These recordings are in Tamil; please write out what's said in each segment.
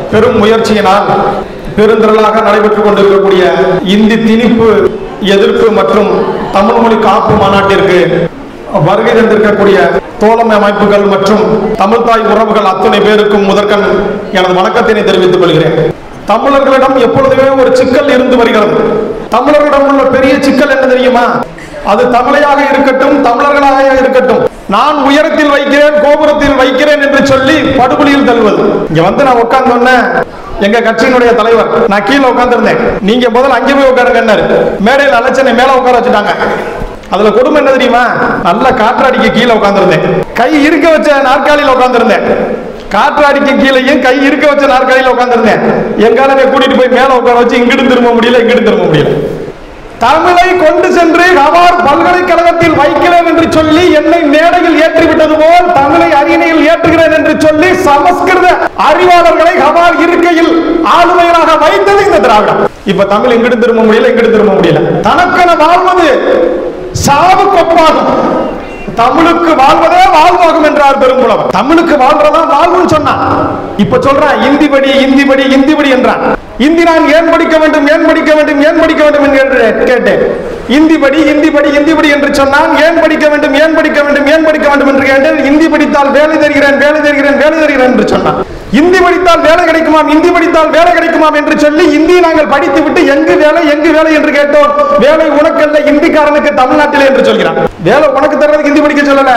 பெரும் முயற்சியினால் பெருந்திரளாக நடைபெற்றுக் கொண்டிருக்கக்கூடிய இந்தி திணிப்பு எதிர்ப்பு மற்றும் தமிழ் மொழி காப்பு மாநாட்டிற்கு வருகை தந்திருக்கக்கூடிய தோழமை அமைப்புகள் மற்றும் தமிழ்தாய் உறவுகள் அத்தனை பேருக்கும் முதற்கண் எனது வணக்கத்தினை தெரிவித்துக் கொள்கிறேன் தமிழர்களிடம் எப்பொழுதுமே ஒரு சிக்கல் இருந்து வருகிறது தமிழர்களிடம் உள்ள பெரிய சிக்கல் என்ன தெரியுமா அது தமிழையாக இருக்கட்டும் தமிழர்களாக இருக்கட்டும் நான் உயரத்தில் வைக்கிறேன் கோபுரத்தில் வைக்கிறேன் என்று சொல்லி படுகொலியில் தள்ளுவது இங்க வந்து நான் உட்கார்ந்த எங்க கட்சியினுடைய தலைவர் நான் கீழே உட்கார்ந்திருந்தேன் நீங்க முதல்ல அங்கே போய் உட்காருங்கன்னாரு மேடையில் அழைச்சனை மேல உட்கார வச்சுட்டாங்க அதுல கொடுமை என்ன தெரியுமா நல்ல காற்றாடிக்கு கீழே உட்கார்ந்திருந்தேன் கை இருக்க வச்ச நாற்காலியில உட்கார்ந்திருந்தேன் காற்றாடிக்கு கீழேயும் கை இருக்க வச்ச நாற்காலியில உட்கார்ந்திருந்தேன் எங்கால கூட்டிட்டு போய் மேல உட்கார வச்சு இங்கிட்டு திரும்ப முடியல இங்கிட்டு திரும்ப முடியல தமிழை கொண்டு சென்று ஹவார் பல்கலைக்கழகத்தில் வைக்கிறேன் என்று சொல்லி என்னை மேடையில் ஏற்றிவிட்டது போல் தமிழை அரியணையில் ஏற்றுகிறேன் என்று சொல்லி சமஸ்கிருத அறிவாளர்களை ஹவார் இருக்கையில் ஆளுமைகளாக வைத்தது இந்த திராவிடம் இப்ப தமிழ் எங்கிட்டு திரும்ப முடியல எங்கிட்டு திரும்ப முடியல தனக்கென வாழ்வது சாவு கொப்பாகும் தமிழுக்கு வாழ்வதே வாழ்வாகும் என்றார் பெரும்புலவர் தமிழுக்கு வாழ்றதா வாழ்வுன்னு சொன்னான் இப்ப சொல்றான் இந்தி படி இந்தி படி இந்தி படி என்றான் இந்தி நான் ஏன் படிக்க வேண்டும் ஏன் படிக்க வேண்டும் ஏன் படிக்க வேண்டும் என்று கேட்டேன் இந்தி படி இந்தி படி இந்தி படி என்று சொன்னான் ஏன் படிக்க வேண்டும் ஏன் படிக்க வேண்டும் ஏன் படிக்க வேண்டும் என்று கேட்டேன் இந்தி படித்தால் வேலை தருகிறேன் வேலை தருகிறேன் வேலை தருகிறேன் என்று சொன்னான் இந்தி படித்தால் வேலை கிடைக்குமாம் இந்தி படித்தால் வேலை கிடைக்குமாம் என்று சொல்லி இந்தி நாங்கள் படித்து விட்டு எங்கு வேலை எங்கு வேலை என்று கேட்டோம் வேலை உனக்கல்ல இந்திக்காரனுக்கு தமிழ்நாட்டிலே என்று சொல்கிறான் வேலை உனக்கு தர்றதுக்கு இந்தி படிக்க சொல்லல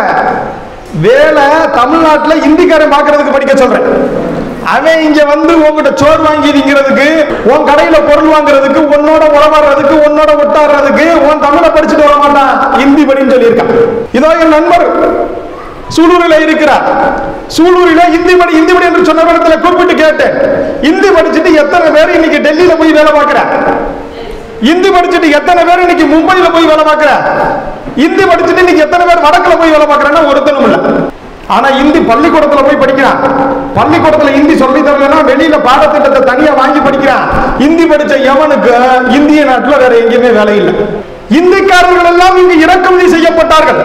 வேலை தமிழ்நாட்டுல இந்திக்காரன் பாக்குறதுக்கு படிக்க சொல்றேன் அவன் இங்க வந்து உங்ககிட்ட சோறு வாங்கி திங்கிறதுக்கு உன் கடையில பொருள் வாங்குறதுக்கு உன்னோட உறவாடுறதுக்கு உன்னோட ஒட்டாடுறதுக்கு உன் தமிழை படிச்சுட்டு வர மாட்டான் இந்தி படின்னு சொல்லியிருக்கான் இதோ என் நண்பர் சூலூரில் இருக்கிறார் சூலூரில் இந்தி படி இந்தி படி என்று சொன்ன இடத்துல கூப்பிட்டு கேட்டேன் இந்தி படிச்சுட்டு எத்தனை பேர் இன்னைக்கு டெல்லியில போய் வேலை பார்க்கிற இந்தி படிச்சுட்டு எத்தனை பேர் இன்னைக்கு மும்பையில போய் வேலை பார்க்கிற இந்தி படிச்சுட்டு இன்னைக்கு எத்தனை பேர் வடக்குல போய் வேலை பார்க்கறேன்னா ஒருத்தனும் இல்ல ஆனா இந்தி பள்ளிக்கூடத்துல போய் படிக்கிறான் பள்ளிக்கூடத்துல இந்தி சொல்லி தரலன்னா வெளியில பாடத்திட்டத்தை தனியா வாங்கி படிக்கிறான் இந்தி படிச்ச எவனுக்கு இந்திய நாட்டுல வேற எங்கேயுமே வேலை இல்லை இந்திக்காரர்கள் எல்லாம் இங்கு இறக்குமதி செய்யப்பட்டார்கள்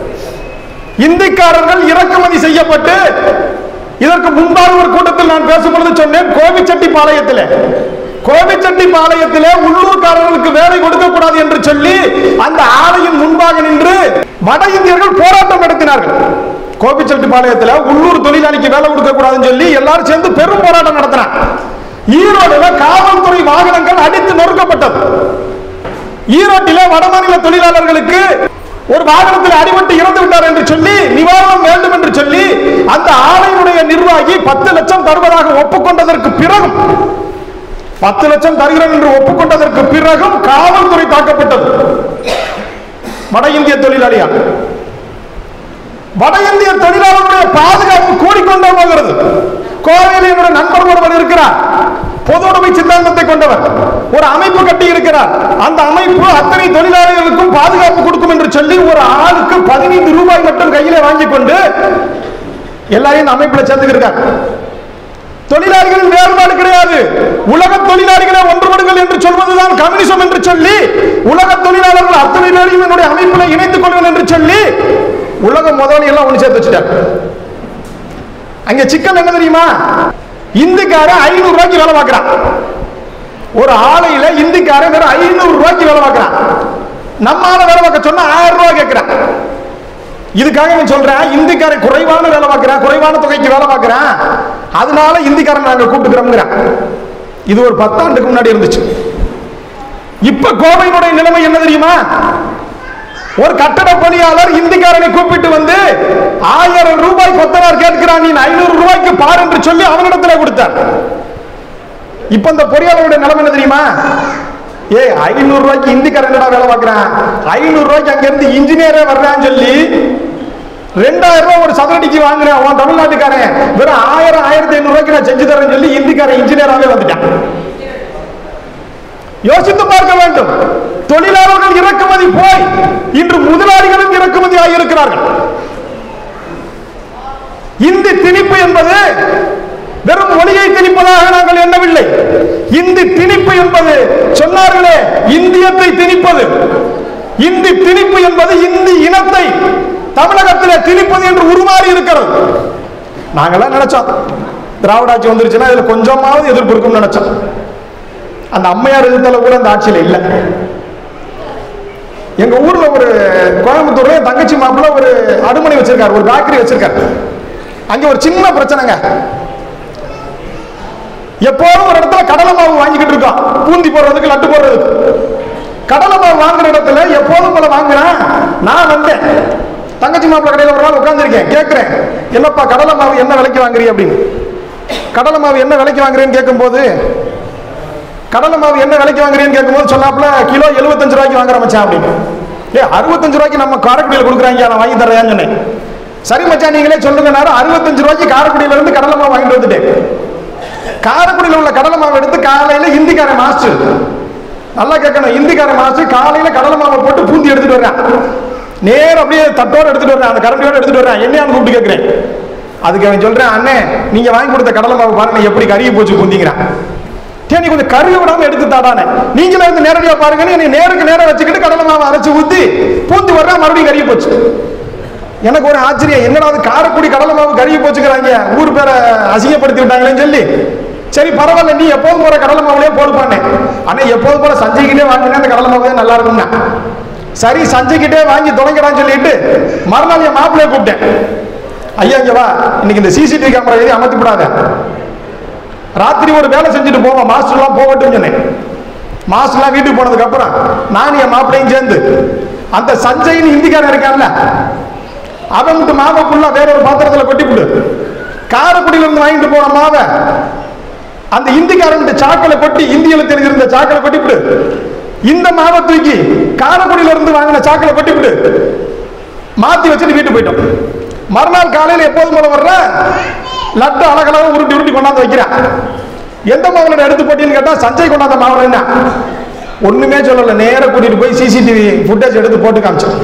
இந்திக்காரர்கள் இறக்குமதி செய்யப்பட்டு இதற்கு முன்பாக ஒரு கூட்டத்தில் நான் பேசும்பொழுது சொன்னேன் கோபிச்செட்டிப்பாளையத்தில் கோபிச்செட்டிப்பாளையத்திலே உள்ளூர்காரர்களுக்கு வேலை கொடுக்க கூடாது என்று சொல்லி அந்த ஆலையின் முன்பாக நின்று வட இந்தியர்கள் போராட்டம் நடத்தினார்கள் கோபிச்செட்டிப்பாளையத்தில் உள்ளூர் தொழிலாளிக்கு வேலை கொடுக்க கூடாதுன்னு சொல்லி எல்லாரும் சேர்ந்து பெரும் போராட்டம் நடத்தினார் ஈரோடுல காவல்துறை வாகனங்கள் அடித்து நொறுக்கப்பட்டது ஈரோட்டிலே வடமாநில தொழிலாளர்களுக்கு ஒரு வாகனத்தில் அடிபட்டு இறந்து விட்டார் என்று சொல்லி நிவாரணம் வேண்டும் என்று சொல்லி அந்த ஆலையினுடைய நிர்வாகி பத்து லட்சம் தருவதாக ஒப்புக்கொண்டதற்கு பிறகும் பத்து லட்சம் தருகிறேன் என்று ஒப்புக்கொண்டதற்கு பிறகும் காவல்துறை தாக்கப்பட்டது வட இந்திய தொழிலாளியால் வட இந்திய தொழிலாளர்களுடைய பாதுகாப்பு கூடிக்கொண்டே போகிறது கோவையில் என்னுடைய நண்பர் ஒருவர் இருக்கிறார் பொது உடைமை சித்தாந்தத்தை கொண்டவர் ஒரு அமைப்பு கட்டி இருக்கிறார் அந்த அமைப்பு அத்தனை தொழிலாளர்களுக்கும் பாதுகாப்பு கொடுக்கும் என்று சொல்லி ஒரு ஆளுக்கு பதினைந்து ரூபாய் மட்டும் கையில வாங்கி கொண்டு எல்லாரையும் இந்த அமைப்புல சேர்த்துக்கிறார் தொழிலாளிகளின் வேறுபாடு கிடையாது உலக தொழிலாளிகளை ஒன்றுபடுங்கள் என்று சொல்வதுதான் கம்யூனிசம் என்று சொல்லி உலக தொழிலாளர்கள் அத்தனை பேரையும் என்னுடைய அமைப்பில் இணைத்துக் கொள்ளுங்கள் என்று சொல்லி உலக முதலாளி எல்லாம் ஒன்று சேர்த்து வச்சுட்டார் அங்க சிக்கல் என்ன தெரியுமா இந்துக்காரன் ஐநூறு ரூபாய்க்கு வேலை பார்க்கிறான் ஒரு ஆலையில இந்திக்காரன் வெறும் ஐநூறு ரூபாய்க்கு வேலை பார்க்கிறான் நம்ம ஆளை வேலை பார்க்க சொன்னா ஆயிரம் ரூபாய் கேட்கிறான் இதுக்காக நான் சொல்றேன் இந்திக்காரன் குறைவான வேலை பார்க்கிறான் குறைவான தொகைக்கு வேலை பார்க்கிறான் அதனால இந்திக்காரன் நாங்க கூப்பிட்டுக்கிறோம்ங்கிறான் இது ஒரு பத்தாண்டுக்கு முன்னாடி இருந்துச்சு இப்ப கோவையினுடைய நிலைமை என்ன தெரியுமா ஒரு கட்டட பணியாளர் இந்திக்காரனை கூப்பிட்டு வந்து ஆயிரம் ரூபாய் கொத்தனார் கேட்கிறான் நீ ஐநூறு ரூபாய்க்கு பாரு என்று சொல்லி அவனிடத்துல கொடுத்தார் இப்ப இந்த பொறியாளருடைய நிலைமை என்ன தெரியுமா ஏ ஐநூறு ரூபாய்க்கு இந்திக்காரன் என்னடா வேலை பார்க்கறான் ஐநூறு ரூபாய்க்கு அங்க இருந்து இன்ஜினியரே வர்றான்னு சொல்லி ரெண்டாயிரம் ரூபாய் ஒரு சதுரடிக்கு வாங்குறேன் உன் தமிழ்நாட்டுக்காரன் வெறும் ஆயிரம் ஆயிரத்தி ஐநூறு ரூபாய்க்கு நான் செஞ்சு தரேன்னு சொல்லி இந்திக்காரன் இன்ஜினியராகவே வந்துட்டான் யோசித்து பார்க்க வேண்டும் தொழிலாளர்கள் இறக்குமதி போய் இன்று முதலாளிகளும் இறக்குமதி ஆகியிருக்கிறார்கள் இந்தி திணிப்பு என்பது வெறும் மொழியை திணிப்பதாக நாங்கள் எண்ணவில்லை இந்தி திணிப்பு என்பது சொன்னார்களே இந்தியத்தை திணிப்பது இந்தி திணிப்பு என்பது இந்தி இனத்தை தமிழகத்திலே திணிப்பது என்று உருமாறி இருக்கிறது நாங்களாம் நினைச்சோம் திராவிட ஆட்சி வந்துருச்சுன்னா இதுல கொஞ்சமாவது எதிர்ப்பு இருக்கும்னு நினைச்சோம் அந்த அம்மையார் எதிர்த்தல கூட அந்த ஆட்சியில இல்லை எங்க ஊர்ல ஒரு கோயம்புத்தூர்ல என் தங்கச்சி மாப்பிள்ள ஒரு அடுமனை வச்சிருக்காரு ஒரு பேக்கரி வச்சிருக்காரு அங்க ஒரு சின்ன பிரச்சனைங்க எப்போதும் ஒரு இடத்துல கடலை மாவு வாங்கிக்கிட்டு இருக்கோம் பூந்தி போடுறதுக்கு லட்டு போடுறதுக்கு கடலை மாவு வாங்குற இடத்துல எப்போதும் போல வாங்குறேன் நான் வந்தேன் தங்கச்சி மாப்பிள்ள கடையில் ஒரு நாள் உட்காந்துருக்கேன் கேட்கிறேன் என்னப்பா கடலை மாவு என்ன விலைக்கு வாங்குறீ அப்படின்னு கடலை மாவு என்ன விலைக்கு வாங்குறேன்னு கேட்கும்போது கடலை மாவு என்ன விலைக்கு வாங்குறீன்னு கேட்கும்போது சொன்னாப்புல கிலோ எழுபத்தஞ்சு ரூபாய்க்கு வாங்குற மச்சான் அப்படின்னு ஏ அறுபத்தஞ்சு ரூபாய்க்கு நம்ம காரைக்குடியில் கொடுக்குறாங்க நான் வாங்கி தரேன்னு சொன்னேன் சரி மச்சான் நீங்களே சொல்லுங்க நேரம் அறுபத்தஞ்சு ரூபாய்க்கு காரைக்குடியில இருந்து கடலை மாவு வாங்கிட்டு வந்துட்டேன் காரைக்குடியில் உள்ள கடலை மாவு எடுத்து காலையில இந்திக்கார மாஸ்டர் நல்லா கேட்கணும் இந்திக்கார மாஸ்டர் காலையில கடலை மாவை போட்டு பூந்தி எடுத்துட்டு வர்றேன் நேரம் அப்படியே தட்டோட எடுத்துட்டு வர்றேன் அந்த கரண்டியோட எடுத்துட்டு வர்றேன் என்னையான்னு கூப்பிட்டு கேட்கிறேன் அதுக்கு அவன் சொல்றேன் அண்ணே நீங்க வாங்கி கொடுத்த கடலை மாவு பாருங்க எப்படி கருகி போச்சு பூந்திங்கிறான் சரி, நீ கொஞ்சம் கருக விடாம எடுத்து தாடானே நீங்களே வந்து நேரடியா பாருங்கன்னு என்னை நேருக்கு நேரம் வச்சுக்கிட்டு கடலை மாவை அரைச்சு ஊத்தி பூந்து வர்றா மறுபடியும் கருகி போச்சு எனக்கு ஒரு ஆச்சரியம் என்னடா அது காரக்குடி கடலை மாவு கருகி போச்சுக்கிறாங்க ஊர் பேரை அசிங்கப்படுத்தி விட்டாங்களேன்னு சொல்லி சரி பரவாயில்ல நீ எப்போதும் போற கடலை மாவுலயே போடுப்பானே ஆனா எப்போதும் போல சஞ்சய்கிட்டே வாங்கினா அந்த கடலை மாவு நல்லா இருக்கும்னா சரி சஞ்சய்கிட்டே வாங்கி தொடங்கடான்னு சொல்லிட்டு மறுநாள் என் மாப்பிள்ளைய கூப்பிட்டேன் ஐயா இங்க வா இன்னைக்கு இந்த சிசிடிவி கேமரா எழுதி அமர்த்தி விடாத ராத்திரி ஒரு வேலை செஞ்சுட்டு போவோம் மாஸ்டர்லாம் போகட்டும் சொன்னேன் மாஸ்டர்லாம் வீட்டுக்கு போனதுக்கு அப்புறம் நானும் என் மாப்பிள்ளையும் சேர்ந்து அந்த சஞ்சய்னு ஹிந்திக்காரன் இருக்கான்ல அவன் மட்டும் மாவை ஃபுல்லா வேற ஒரு பாத்திரத்துல கொட்டி விடு காரைக்குடியில இருந்து வாங்கிட்டு போன மாவை அந்த இந்திக்காரன் சாக்கலை கொட்டி இந்தியில தெரிஞ்சிருந்த சாக்கலை கொட்டி விடு இந்த மாவை தூக்கி காரைக்குடியில இருந்து வாங்கின சாக்கலை கொட்டி விடு மாத்தி வச்சுட்டு வீட்டுக்கு போயிட்டோம் மறுநாள் காலையில எப்போதும் போல வர்ற லட்டு அழகழகாக உருட்டி உருட்டி கொண்டாந்து வைக்கிறேன் எந்த மாவுல எடுத்து போட்டின்னு கேட்டா சஞ்சய் கொண்டாந்த மாவுல என்ன ஒண்ணுமே சொல்லல நேரா கூட்டிட்டு போய் சிசிடிவி ஃபுட்டேஜ் எடுத்து போட்டு காமிச்சோம்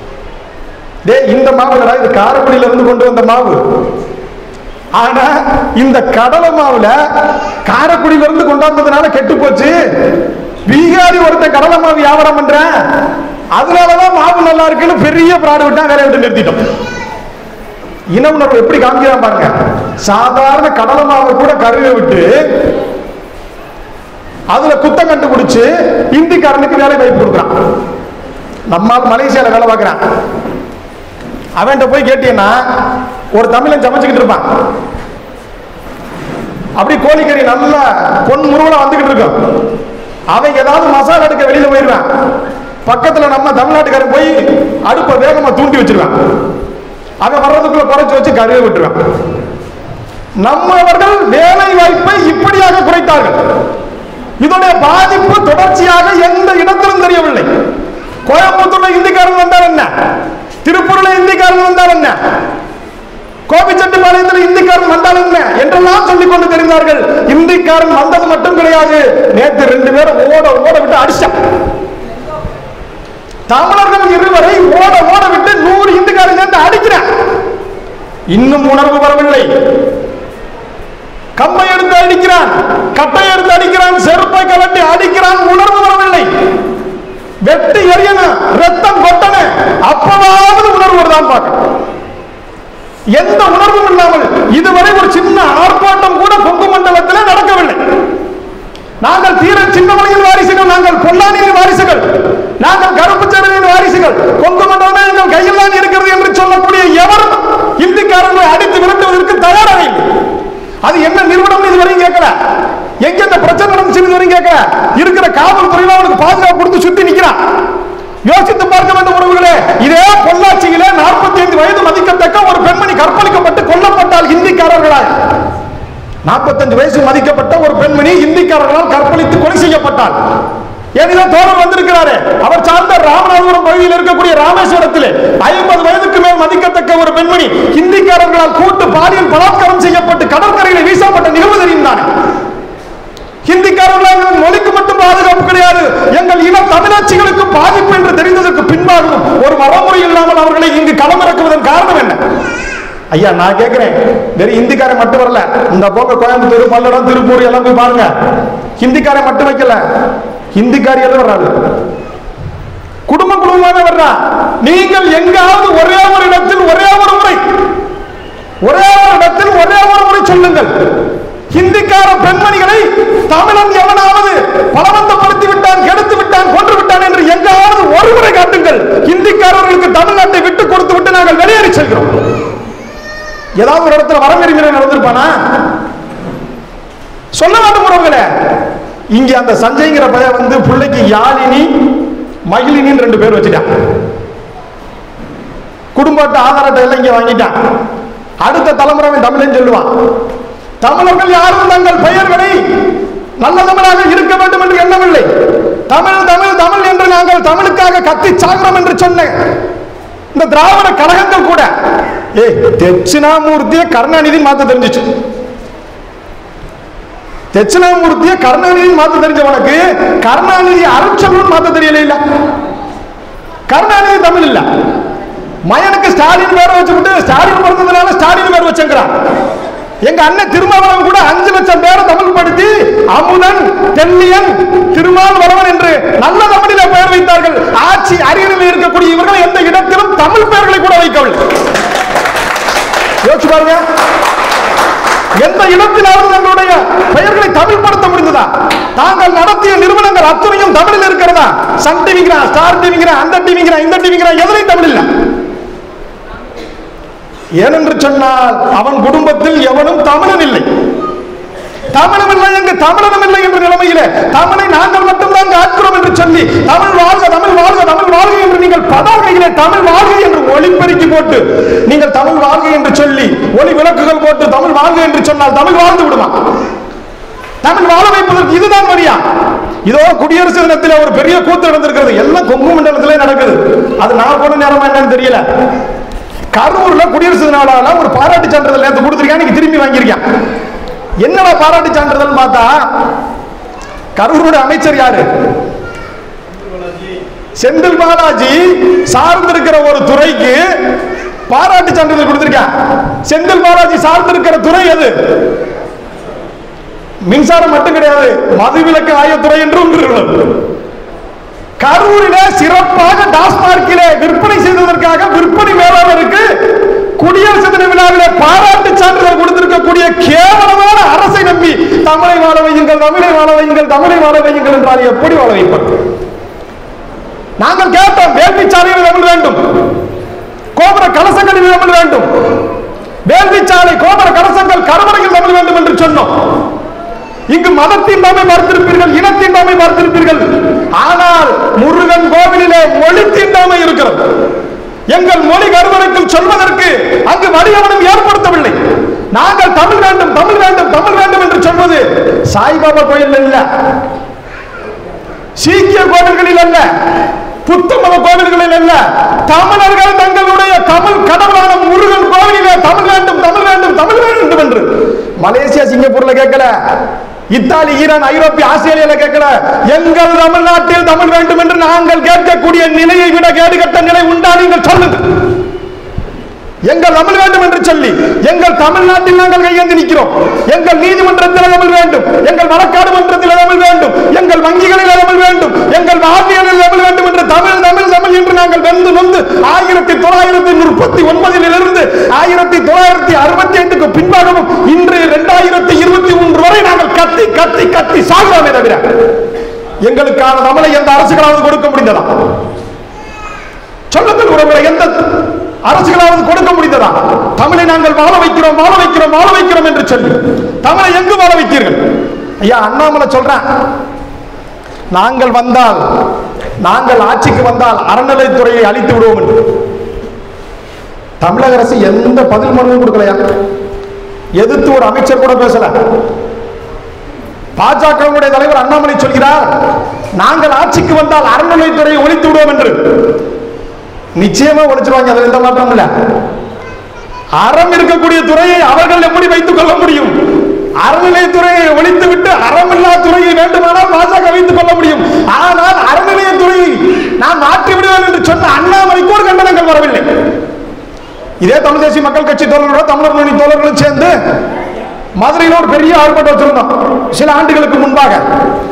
டேய் இந்த மாவுலடா இது காரைக்குடியில இருந்து கொண்டு வந்த மாவு ஆனா இந்த கடலை மாவுல காரைக்குடியில இருந்து கொண்டாந்ததுனால கெட்டு போச்சு பீகாரி ஒருத்தன் கடலை மாவு வியாபாரம் பண்றேன் அதனாலதான் மாவு நல்லா இருக்குன்னு பெரிய பிராடு விட்டா வேலையை விட்டு நிறுத்திட்டோம் இன உணர்வு எப்படி காமிக்கிறான் பாருங்க சாதாரண கடலை மாவை கூட கருக விட்டு அதுல குத்தம் கண்டுபிடிச்சு இந்திக்காரனுக்கு வேலை வாய்ப்பு கொடுக்குறான் நம்மால் மலேசியால வேலை பார்க்கறான் அவன்கிட்ட போய் கேட்டீங்கன்னா ஒரு தமிழன் சமைச்சுக்கிட்டு இருப்பான் அப்படி கோழிக்கறி நல்லா பொன் முருகலா வந்துகிட்டு இருக்கும் அவன் ஏதாவது மசாலா எடுக்க வெளியில போயிடுவான் பக்கத்துல நம்ம தமிழ்நாட்டுக்காரன் போய் அடுப்பை வேகமா தூண்டி வச்சிருவான் அவன் வர்றதுக்குள்ள குறைச்சு வச்சு கருவை விட்டுருவான் நம்மவர்கள் வேலை வாய்ப்பை இப்படியாக குறைத்தார்கள் இதனுடைய பாதிப்பு தொடர்ச்சியாக எந்த இடத்திலும் தெரியவில்லை கோயம்புத்தூர்ல இந்திக்காரன் வந்தால் என்ன திருப்பூர்ல இந்திக்காரன் வந்தால் என்ன கோபிச்செட்டிப்பாளையத்தில் இந்திக்காரன் வந்தால் என்ன என்றெல்லாம் சொல்லிக் கொண்டு தெரிந்தார்கள் இந்திக்காரன் வந்தது மட்டும் கிடையாது நேத்து ரெண்டு பேரும் ஓட ஓட விட்டு அடிச்சான் தமிழர்கள் இருவரை ஓட ஓட விட்டு நூறு இந்துக்காரன் சேர்ந்து அடிக்கிறான் இன்னும் உணர்வு வரவில்லை கம்பை எடுத்து அடிக்கிறான் கட்டை எடுத்து அடிக்கிறான் செருப்பை கலட்டி அடிக்கிறான் உணர்வு வரவில்லை வெட்டி எரியணும் ரத்தம் கொட்டணும் அப்பவாவது உணர்வு வருதான் பார்க்கணும் எந்த உணர்வும் இல்லாமல் இதுவரை ஒரு சின்ன ஆர்ப்பாட்டம் கூட கொங்கு மண்டலத்தில் நடக்கவில்லை நாங்கள் தீர சின்னமலையின் வாரிசுகள் நாங்கள் பொல்லானியின் வாரிசுகள் நாங்கள் கருப்புச்சரணியின் வாரிசுகள் கொங்கு மண்டலமே எங்கள் கையில் தான் இருக்கிறது என்று சொல்லக்கூடிய எவரும் இந்திக்காரர்களை அடித்து விரட்டுவதற்கு தயாராக இல்லை அது என்ன நிறுவனம் இதுவரையும் கேட்கல எங்க இந்த பிரச்சனை நடந்துச்சு இதுவரையும் கேட்கல இருக்கிற காவல்துறையில அவனுக்கு பாதுகாப்பு கொடுத்து சுத்தி நிக்கிறான் யோசித்து பார்க்க வேண்டும் உறவுகளே இதே பொள்ளாச்சியிலே நாற்பத்தி ஐந்து வயது மதிக்கத்தக்க ஒரு பெண்மணி கற்பழிக்கப்பட்டு கொல்லப்பட்டால் இந்திக்காரர்களால் நாற்பத்தஞ்சு வயசு மதிக்கப்பட்ட ஒரு பெண்மணி இந்திக்காரர்களால் கற்பழித்து கொலை செய்யப்பட்டார் ஏனிதான் தோழர் வந்திருக்கிறாரு அவர் சார்ந்த ராமநாதபுரம் பகுதியில் இருக்கக்கூடிய ராமேஸ்வரத்திலே ஐம்பது வயதுக்கு மேல் மதிக்கத்தக்க ஒரு பெண்மணி இந்திக்காரர்களால் கூட்டு பாலியல் பலாத்காரம் செய்யப்பட்டு கடற்கரையில் வீசப்பட்ட நிகழ்வு தெரியும் தானே ஹிந்திக்காரர்களால் எங்கள் மொழிக்கு மட்டும் பாதுகாப்பு கிடையாது எங்கள் இன தமிழாட்சிகளுக்கு பாதிப்பு என்று தெரிந்ததற்கு பின்பாகவும் ஒரு வரமுறை இல்லாமல் அவர்களை இங்கு களமிறக்குவதன் காரணம் என்ன ஐயா நான் கேட்கிறேன் வெறும் ஹிந்திக்காரன் மட்டும் வரல இந்த போக கோயம்புத்தூர் பல்லடம் திருப்பூர் எல்லாம் போய் பாருங்க ஹிந்திக்காரன் மட்டும் வைக்கல ஹிந்திக்காரி எல்லாம் வர்றாரு குடும்ப குடும்பமாக வர்றா நீங்கள் எங்காவது ஒரே ஒரு இடத்தில் ஒரே ஒரு முறை ஒரே ஒரு இடத்தில் ஒரே ஒரு முறை சொல்லுங்கள் ஹிந்திக்கார பெண்மணிகளை தமிழன் எவனாவது பலவந்தப்படுத்தி விட்டான் கெடுத்து விட்டான் கொன்று விட்டான் என்று எங்காவது ஒரு முறை காட்டுங்கள் ஹிந்திக்காரர்களுக்கு தமிழ்நாட்டை விட்டு கொடுத்து விட்டு நாங்கள் வெளியேறி செல்கிறோம் ஏதாவது ஒரு இடத்துல வரநெறிமுறை நடந்திருப்பானா சொல்ல வேண்டும் உறவுகளே இங்க அந்த சஞ்சய்ங்கிற பையன் வந்து பிள்ளைக்கு யாழினி மகிழினின்னு ரெண்டு பேர் வச்சுட்டான் குடும்ப அட்டை ஆதார அட்டை எல்லாம் இங்க வாங்கிட்டான் அடுத்த தலைமுறை அவன் தமிழன் சொல்லுவான் தமிழர்கள் யாரும் தங்கள் பெயர்களை நல்ல தமிழாக இருக்க வேண்டும் என்று எண்ணவில்லை தமிழ் தமிழ் தமிழ் என்று நாங்கள் தமிழுக்காக கத்தி சாகிறோம் என்று சொன்னேன் இந்த திராவிட கழகங்கள் கூட ஏய் தட்சிணாமூர்த்திய கருணாநிதி மாத்த தெரிஞ்சிச்சு தட்சிணாமூர்த்திய கருணாநிதி மாத்த தெரிஞ்சவனுக்கு கருணாநிதி அருட்செல்வன் மாத்த தெரியல இல்ல கருணாநிதி தமிழ் இல்ல மயனுக்கு ஸ்டாலின் பேர் வச்சுக்கிட்டு ஸ்டாலின் பிறந்ததுனால ஸ்டாலின் பேர் வச்சுக்கிறான் எங்க அண்ணன் திருமாவளவன் கூட அஞ்சு லட்சம் பேரை தமிழ் படுத்தி அமுதன் தெல்லியன் திருமால் வரவன் என்று நல்ல தமிழில பெயர் வைத்தார்கள் ஆட்சி அரியணையில் இருக்கக்கூடிய இவர்கள் எந்த இடத்திலும் தமிழ் பெயர்களை கூட வைக்கவில்லை யோசிச்சு பாருங்க எந்த இடத்திலாவது தங்களுடைய பெயர்களை தமிழ்படுத்த முடிந்ததா தாங்கள் நடத்திய நிறுவனங்கள் அத்துணையும் தமிழில் இருக்கிறதா சன் டிவிங்கிறா ஸ்டார் டிவிங்கிறா அந்த டிவிங்கிறா இந்த டிவிங்கிறா எதுலையும் தமிழ் இல்ல ஏனென்று சொன்னால் அவன் குடும்பத்தில் எவனும் தமிழன் இல்லை தமிழும் இல்லை எங்கு தமிழனும் இல்லை என்ற நிலைமையிலே தமிழை நாங்கள் மட்டும்தான் காக்கிறோம் என்று சொல்லி தமிழ் வாழ்க தமிழ் வாழ்க தமிழ் வாழ்க என்று நீங்கள் பதாகையிலே தமிழ் வாழ்க என்று ஒளிப்பெருக்கி போட்டு நீங்கள் தமிழ் வாழ்க என்று சொல்லி ஒளி விளக்குகள் போட்டு தமிழ் வாழ்க என்று சொன்னால் தமிழ் வாழ்ந்து விடுமா தமிழ் வாழ வைப்பதற்கு இதுதான் வழியா இதோ குடியரசு தினத்தில் ஒரு பெரிய கூத்து நடந்திருக்கிறது எல்லாம் கொங்கு மண்டலத்திலே நடக்குது அது நான் போன நேரமா என்னன்னு தெரியல கரூர்ல குடியரசு தினால ஒரு பாராட்டு சான்றிதழ் நேற்று கொடுத்துருக்கேன் இன்னைக்கு திரும்பி வாங்கியிருக்கேன் என்னடா பாராட்டு சான்றிதழ் பார்த்தா கரூரோட அமைச்சர் யாரு செந்தில் பாலாஜி சார்ந்திருக்கிற ஒரு துறைக்கு பாராட்டு சான்றிதழ் கொடுத்திருக்கேன் செந்தில் பாலாஜி சார்ந்திருக்கிற துறை எது மின்சாரம் மட்டும் கிடையாது மதுவிலக்கு ஆயத்துறை என்று ஒன்று இருக்கிறது. கரூரிலே சிறப்பாக டாஸ்மார்க்கிலே விற்பனை செய்ததற்காக விற்பனை மேலாளருக்கு குடியரசு தின விழாவிலே பாராட்டு சான்றிதழ் கொடுத்திருக்கக்கூடிய கேவலமான அரசை நம்பி தமிழை வாழ வையுங்கள் தமிழை வாழ வையுங்கள் தமிழை வாழ வையுங்கள் என்றால் எப்படி வாழ வைப்பது நாங்கள் கேட்டோம் வேள்வி சாலையில் தமிழ் வேண்டும் கோபுர கலசங்களில் தமிழ் வேண்டும் வேள்வி சாலை கோபுர கலசங்கள் கருவறையில் தமிழ் வேண்டும் என்று சொன்னோம் இங்கு மதத்தின் தாமை பார்த்திருப்பீர்கள் இனத்தின் தாமை பார்த்திருப்பீர்கள் ஆனால் முருகன் கோவிலிலே மொழி தீண்டாமை இருக்கிறது எங்கள் மொழி கருவறைக்குள் சொல்வதற்கு அங்கு வடிவமனம் ஏற்படுத்தவில்லை நாங்கள் தமிழ் வேண்டும் தமிழ் வேண்டும் தமிழ் வேண்டும் என்று சொல்வது சாய்பாபா கோயில் இல்ல சீக்கிய கோவில்களில் அல்ல புத்த மத கோவில்களில் அல்ல தமிழர்கள் தங்களுடைய தமிழ் கடவுளான முருகன் கோவிலிலே தமிழ் வேண்டும் தமிழ் வேண்டும் தமிழ் வேண்டும் என்று மலேசியா சிங்கப்பூர்ல கேட்கல இத்தாலி ஈரான் ஐரோப்பிய ஆஸ்திரேலியால கேட்கல எங்கள் தமிழ்நாட்டில் தமிழ் வேண்டும் என்று நாங்கள் கேட்கக்கூடிய நிலையை விட கேடுகட்ட நிலை உண்டா நீங்கள் சொல்லுங்கள் எங்கள் தமிழ் வேண்டும் என்று சொல்லி எங்கள் தமிழ்நாட்டில் நாங்கள் கையேந்தி நிற்கிறோம் எங்கள் நீதிமன்றத்தில் தமிழ் வேண்டும் எங்கள் வழக்காடு மன்றத்தில் தமிழ் வேண்டும் எங்கள் வங்கிகளில் தமிழ் வேண்டும் எங்கள் வாழ்வியலில் தமிழ் வேண்டும் என்று தமிழ் தமிழ் தமிழ் என்று நாங்கள் வெந்து நொந்து ஆயிரத்தி தொள்ளாயிரத்தி முப்பத்தி ஒன்பதிலிருந்து ஆயிரத்தி தொள்ளாயிரத்தி அறுபத்தி ஐந்துக்கு பின்பாகவும் இன்று இரண்டாயிரத்தி இருபத்தி மூன்று வரை நாங்கள் கத்தி கத்தி கத்தி சாகிறோமே தவிர எங்களுக்கான தமிழை எந்த அரசுகளாவது கொடுக்க முடிந்ததா சொல்லுங்கள் உறவுகளை எந்த அரசுகளாவது கொடுக்க முடிந்ததா தமிழை நாங்கள் வாழ வைக்கிறோம் வாழ வைக்கிறோம் வாழ வைக்கிறோம் என்று சொல்லி தமிழை எங்கு வாழ வைத்தீர்கள் ஐயா அண்ணாமலை சொல்றேன் நாங்கள் வந்தால் நாங்கள் ஆட்சிக்கு வந்தால் அறநிலைத்துறையை அழித்து விடுவோம் என்று தமிழக அரசு எந்த பதில் மனுவும் கொடுக்கலையா எதிர்த்து ஒரு அமைச்சர் கூட பேசல பாஜகவுடைய தலைவர் அண்ணாமலை சொல்கிறார் நாங்கள் ஆட்சிக்கு வந்தால் அறநிலைத்துறையை ஒழித்து விடுவோம் என்று நிச்சயமா ஒழிச்சிருவாங்க அதுல எந்த மாற்றமும் இல்ல அறம் இருக்கக்கூடிய துறையை அவர்கள் எப்படி வைத்துக் கொள்ள முடியும் அறநிலையத்துறையை ஒழித்து விட்டு அறமில்லா துறையை வேண்டுமானால் பாஜக வைத்துக் கொள்ள முடியும் ஆனால் அறநிலையத்துறையை நான் மாற்றி விடுவேன் என்று சொன்ன அண்ணாமலைக்கு ஒரு கண்டனங்கள் வரவில்லை இதே தமிழ் தேசிய மக்கள் கட்சி தோழர்களோட தமிழர் முன்னணி தோழர்களும் சேர்ந்து மதுரையில் ஒரு பெரிய ஆர்ப்பாட்டம் வச்சிருந்தோம் சில ஆண்டுகளுக்கு முன்பாக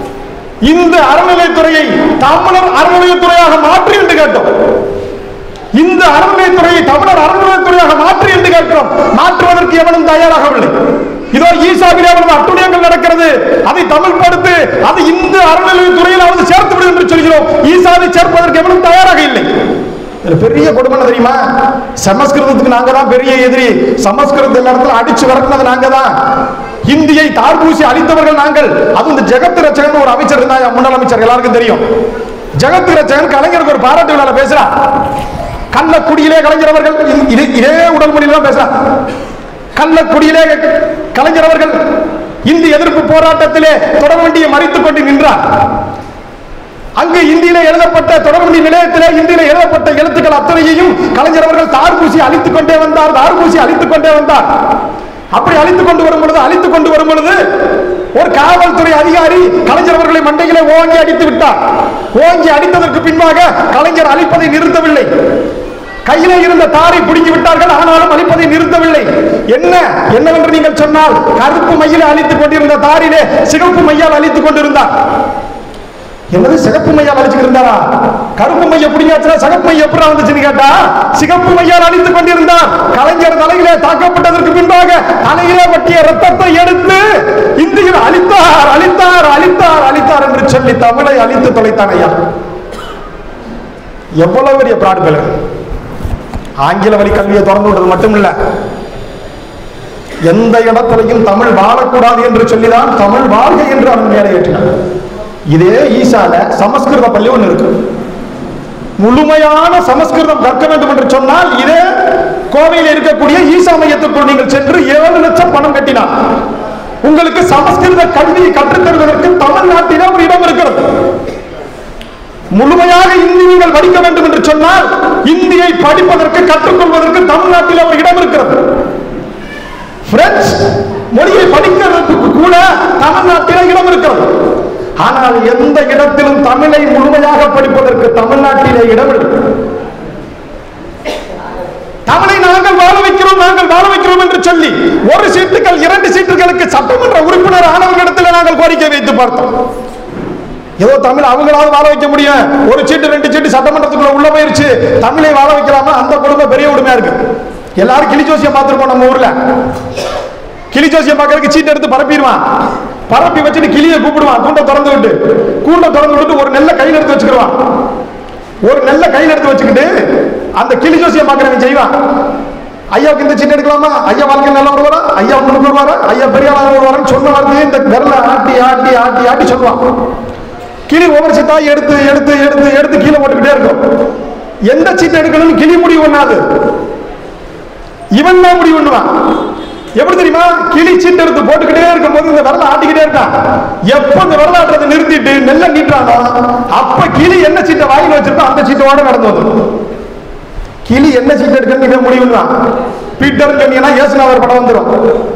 இந்த அறநிலையத்துறையை தமிழர் அறநிலையத்துறையாக மாற்றி என்று கேட்டோம் இந்த அறநிலையத்துறையை தமிழர் அறநிலையத்துறையாக மாற்று என்று கேட்கிறோம் மாற்றுவதற்கு எவனும் தயாராகவில்லை இதோ ஈசாவிலே அவரது அட்டுழியங்கள் நடக்கிறது அதை தமிழ்படுத்து அது இந்த அறநிலையத்துறையிலாவது சேர்த்து விடு என்று சொல்கிறோம் ஈசாவை சேர்ப்பதற்கு எவனும் தயாராக இல்லை இதுல பெரிய கொடுமை என்ன தெரியுமா சமஸ்கிருதத்துக்கு நாங்க தான் பெரிய எதிரி சமஸ்கிருதம் எல்லா இடத்துல அடிச்சு விரட்டினது நாங்க தான் இந்தியை தார்பூசி அழித்தவர்கள் நாங்கள் அது இந்த ஜெகத் ரச்சகன் ஒரு அமைச்சர் இருந்தா முன்னாள் அமைச்சர் எல்லாருக்கும் தெரியும் ஜெகத் ரச்சகன் கலைஞருக்கு ஒரு பாராட்டு விழால பேசுறான் கள்ளக்குடியிலே கலைஞர் அவர்கள் இ- இதே- இதே உடல் மொழியில தான் பேசுறான் கள்ளக்குடியிலே கலைஞர் அவர்கள் இந்திய எதிர்ப்பு போராட்டத்திலே தொடர்வண்டியை மறித்துக் கொண்டு நின்றார் அங்கு இந்தியில எழுதப்பட்ட தொடர்பு நிலையத்திலே இந்தியில எழுதப்பட்ட எழுத்துக்கள் அத்தனையையும் கலைஞர் அவர்கள் தார்பூசி அழித்துக் கொண்டே வந்தார் தார்பூசி அழித்துக் கொண்டே வந்தார் அப்படி அழித்துக் கொண்டு வரும் பொழுது அழித்துக் கொண்டு வரும் பொழுது ஒரு காவல்துறை அதிகாரி கலைஞர் அவர்களை மண்டையிலே ஓங்கி அடித்து விட்டார் ஓங்கி அடித்ததற்கு பின்பாக கலைஞர் அழிப்பதை நிறுத்தவில்லை கையிலே இருந்த தாரை பிடுங்கி விட்டார்கள் ஆனாலும் அழிப்பதை நிறுத்தவில்லை என்ன என்னவென்று நீங்கள் சொன்னால் கருப்பு மையிலே அழித்துக் கொண்டிருந்த தாரிலே சிகப்பு மையால் அழித்துக் கொண்டிருந்தார் என்னது சிகப்பு மையால் அழிச்சுட்டு இருந்தாரா கருப்பு மைய பிடிங்காச்சுனா சிகப்பு மைய எப்படி வந்துச்சுன்னு கேட்டா சிகப்பு மையால் அழித்துக் கொண்டிருந்தார் கலைஞர் தலையிலே தாக்கப்பட்டதற்கு பின்பாக தலையிலே பட்டிய ரத்தத்தை எடுத்து இந்தியில் அழித்தார் அழித்தார் அழித்தார் அழித்தார் என்று சொல்லி தமிழை அழித்து தொலைத்தான் ஐயா எவ்வளவு பெரிய பிராடு ஆங்கில வழி கல்வியை திறந்து விடுறது மட்டும் இல்ல எந்த இடத்திலையும் தமிழ் வாழக்கூடாது என்று சொல்லிதான் தமிழ் வாழ்க என்று அவன் மேலே ஏற்றினான் இதே ஈசால சமஸ்கிருத பள்ளி ஒன்று இருக்கு முழுமையான சமஸ்கிருதம் கற்க வேண்டும் என்று சொன்னால் இதே கோவையில் இருக்கக்கூடிய ஈசா மையத்துக்குள் நீங்கள் சென்று ஏழு லட்சம் பணம் கட்டினார் உங்களுக்கு சமஸ்கிருத கல்வியை கற்றுத் தருவதற்கு தமிழ்நாட்டிலே ஒரு இடம் இருக்கிறது முழுமையாக இந்தி நீங்கள் படிக்க வேண்டும் என்று சொன்னால் இந்தியை படிப்பதற்கு கற்றுக்கொள்வதற்கு தமிழ்நாட்டில் ஒரு இடம் இருக்கிறது பிரெஞ்சு மொழியை படிக்கிறதுக்கு கூட தமிழ்நாட்டில் இடம் இருக்கிறது ஆனால் எந்த இடத்திலும் தமிழை முழுமையாக படிப்பதற்கு தமிழ்நாட்டிலே இடம் இருக்கு தமிழை நாங்கள் வாழ வைக்கிறோம் நாங்கள் வாழ வைக்கிறோம் என்று சொல்லி ஒரு சீட்டுகள் இரண்டு சீட்டுகளுக்கு சட்டமன்ற உறுப்பினர் ஆனவர்களிடத்தில் நாங்கள் கோரிக்கை வைத்து பார்த்தோம் ஏதோ தமிழ் அவங்களாவது வாழ வைக்க முடியும் ஒரு சீட்டு ரெண்டு சீட்டு சட்டமன்றத்துக்குள்ள உள்ள போயிருச்சு தமிழை வாழ வைக்கலாமா அந்த குடும்பம் பெரிய உரிமையா இருக்கு எல்லாரும் கிளி ஜோசியம் பார்த்துருப்போம் நம்ம ஊர்ல கிளி ஜோசியம் பார்க்கறதுக்கு சீட் எடுத்து பரப்பிடுவான் பரப்பி வச்சுட்டு கிளியை கூப்பிடுவான் கூண்டை திறந்து விட்டு கூண்டை திறந்து விட்டு ஒரு நெல்லை கையில் எடுத்து வச்சுக்கிடுவான் ஒரு நெல்லை கையில் எடுத்து வச்சுக்கிட்டு அந்த கிளி ஜோசியம் பார்க்கறவன் செய்வான் ஐயாவுக்கு இந்த சீட் எடுக்கலாமா ஐயா வாழ்க்கை நல்லா வருவாரா ஐயா முன்னுக்கு வருவாரா ஐயா பெரிய ஆளா வருவாரான்னு சொன்ன வார்த்தையை இந்த விரல ஆட்டி ஆட்டி ஆட்டி ஆட்டி சொல்லுவான் கிளி ஒவ்வொரு சீட்டா எடுத்து எடுத்து எடுத்து எடுத்து கீழே போட்டுக்கிட்டே இருக்கும் எந்த சீட்டை எடுக்கணும்னு கிளி முடிவு பண்ணாது இவன் தான் முடிவு பண்ணுவான் எப்படி தெரியுமா கிளி சீட்டு எடுத்து போட்டுக்கிட்டே இருக்கும்போது இந்த விரல ஆட்டிக்கிட்டே இருக்கான் எப்ப இந்த விரல ஆட்டுறதை நிறுத்திட்டு நெல்ல நீட்டானோ அப்ப கிளி என்ன சீட்டை வாயில வச்சிருக்கோ அந்த சீட்டோட நடந்து வந்துடும் கிளி என்ன சீட் எடுக்கணும்னு இவன் முடிவு பண்ணுவான் பீட்டர் சொன்னீங்கன்னா இயேசுநாதர் படம் வந்துடும்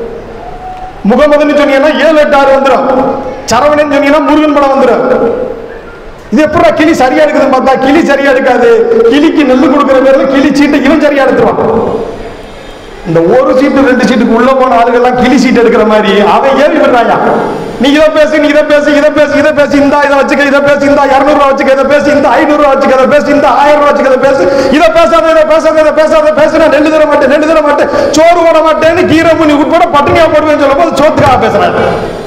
முகமதுன்னு சொன்னீங்கன்னா ஏழு எட்டு ஆறு வந்துடும் சரவணன் சொன்னீங்கன்னா முருகன் படம் வந்துடும் இது எப்படா கிளி சரியா எடுக்குதுன்னு பார்த்தா கிளி சரியா எடுக்காது கிளிக்கு நெல்லு கொடுக்கிற பேர்ல கிளி சீட்டை இவன் சரியா எடுத்துருவான் இந்த ஒரு சீட்டு ரெண்டு சீட்டுக்கு உள்ள போன ஆளுகள்லாம் கிளி சீட் எடுக்கிற மாதிரி அவன் ஏறி விடுறாயா நீ இதை பேசு நீ இதை பேசு இதை பேசு இதை பேசு இந்த இதை வச்சுக்க இதை பேசு இந்த இருநூறு ரூபா வச்சுக்க இதை பேசு இந்த ஐநூறு ரூபா வச்சுக்க இதை பேசு இந்த ஆயிரம் ரூபா வச்சுக்க இதை பேசு இதை பேசாத இதை பேசாத இதை பேசாத பேசுனா நெல்லு தர மாட்டேன் நெல்லு தர மாட்டேன் சோறு போட மாட்டேன்னு கீரை முனி உட்பட பட்டினியா போடுவேன்னு சொல்லும் போது சோத்துக்காக பேசுறாங்க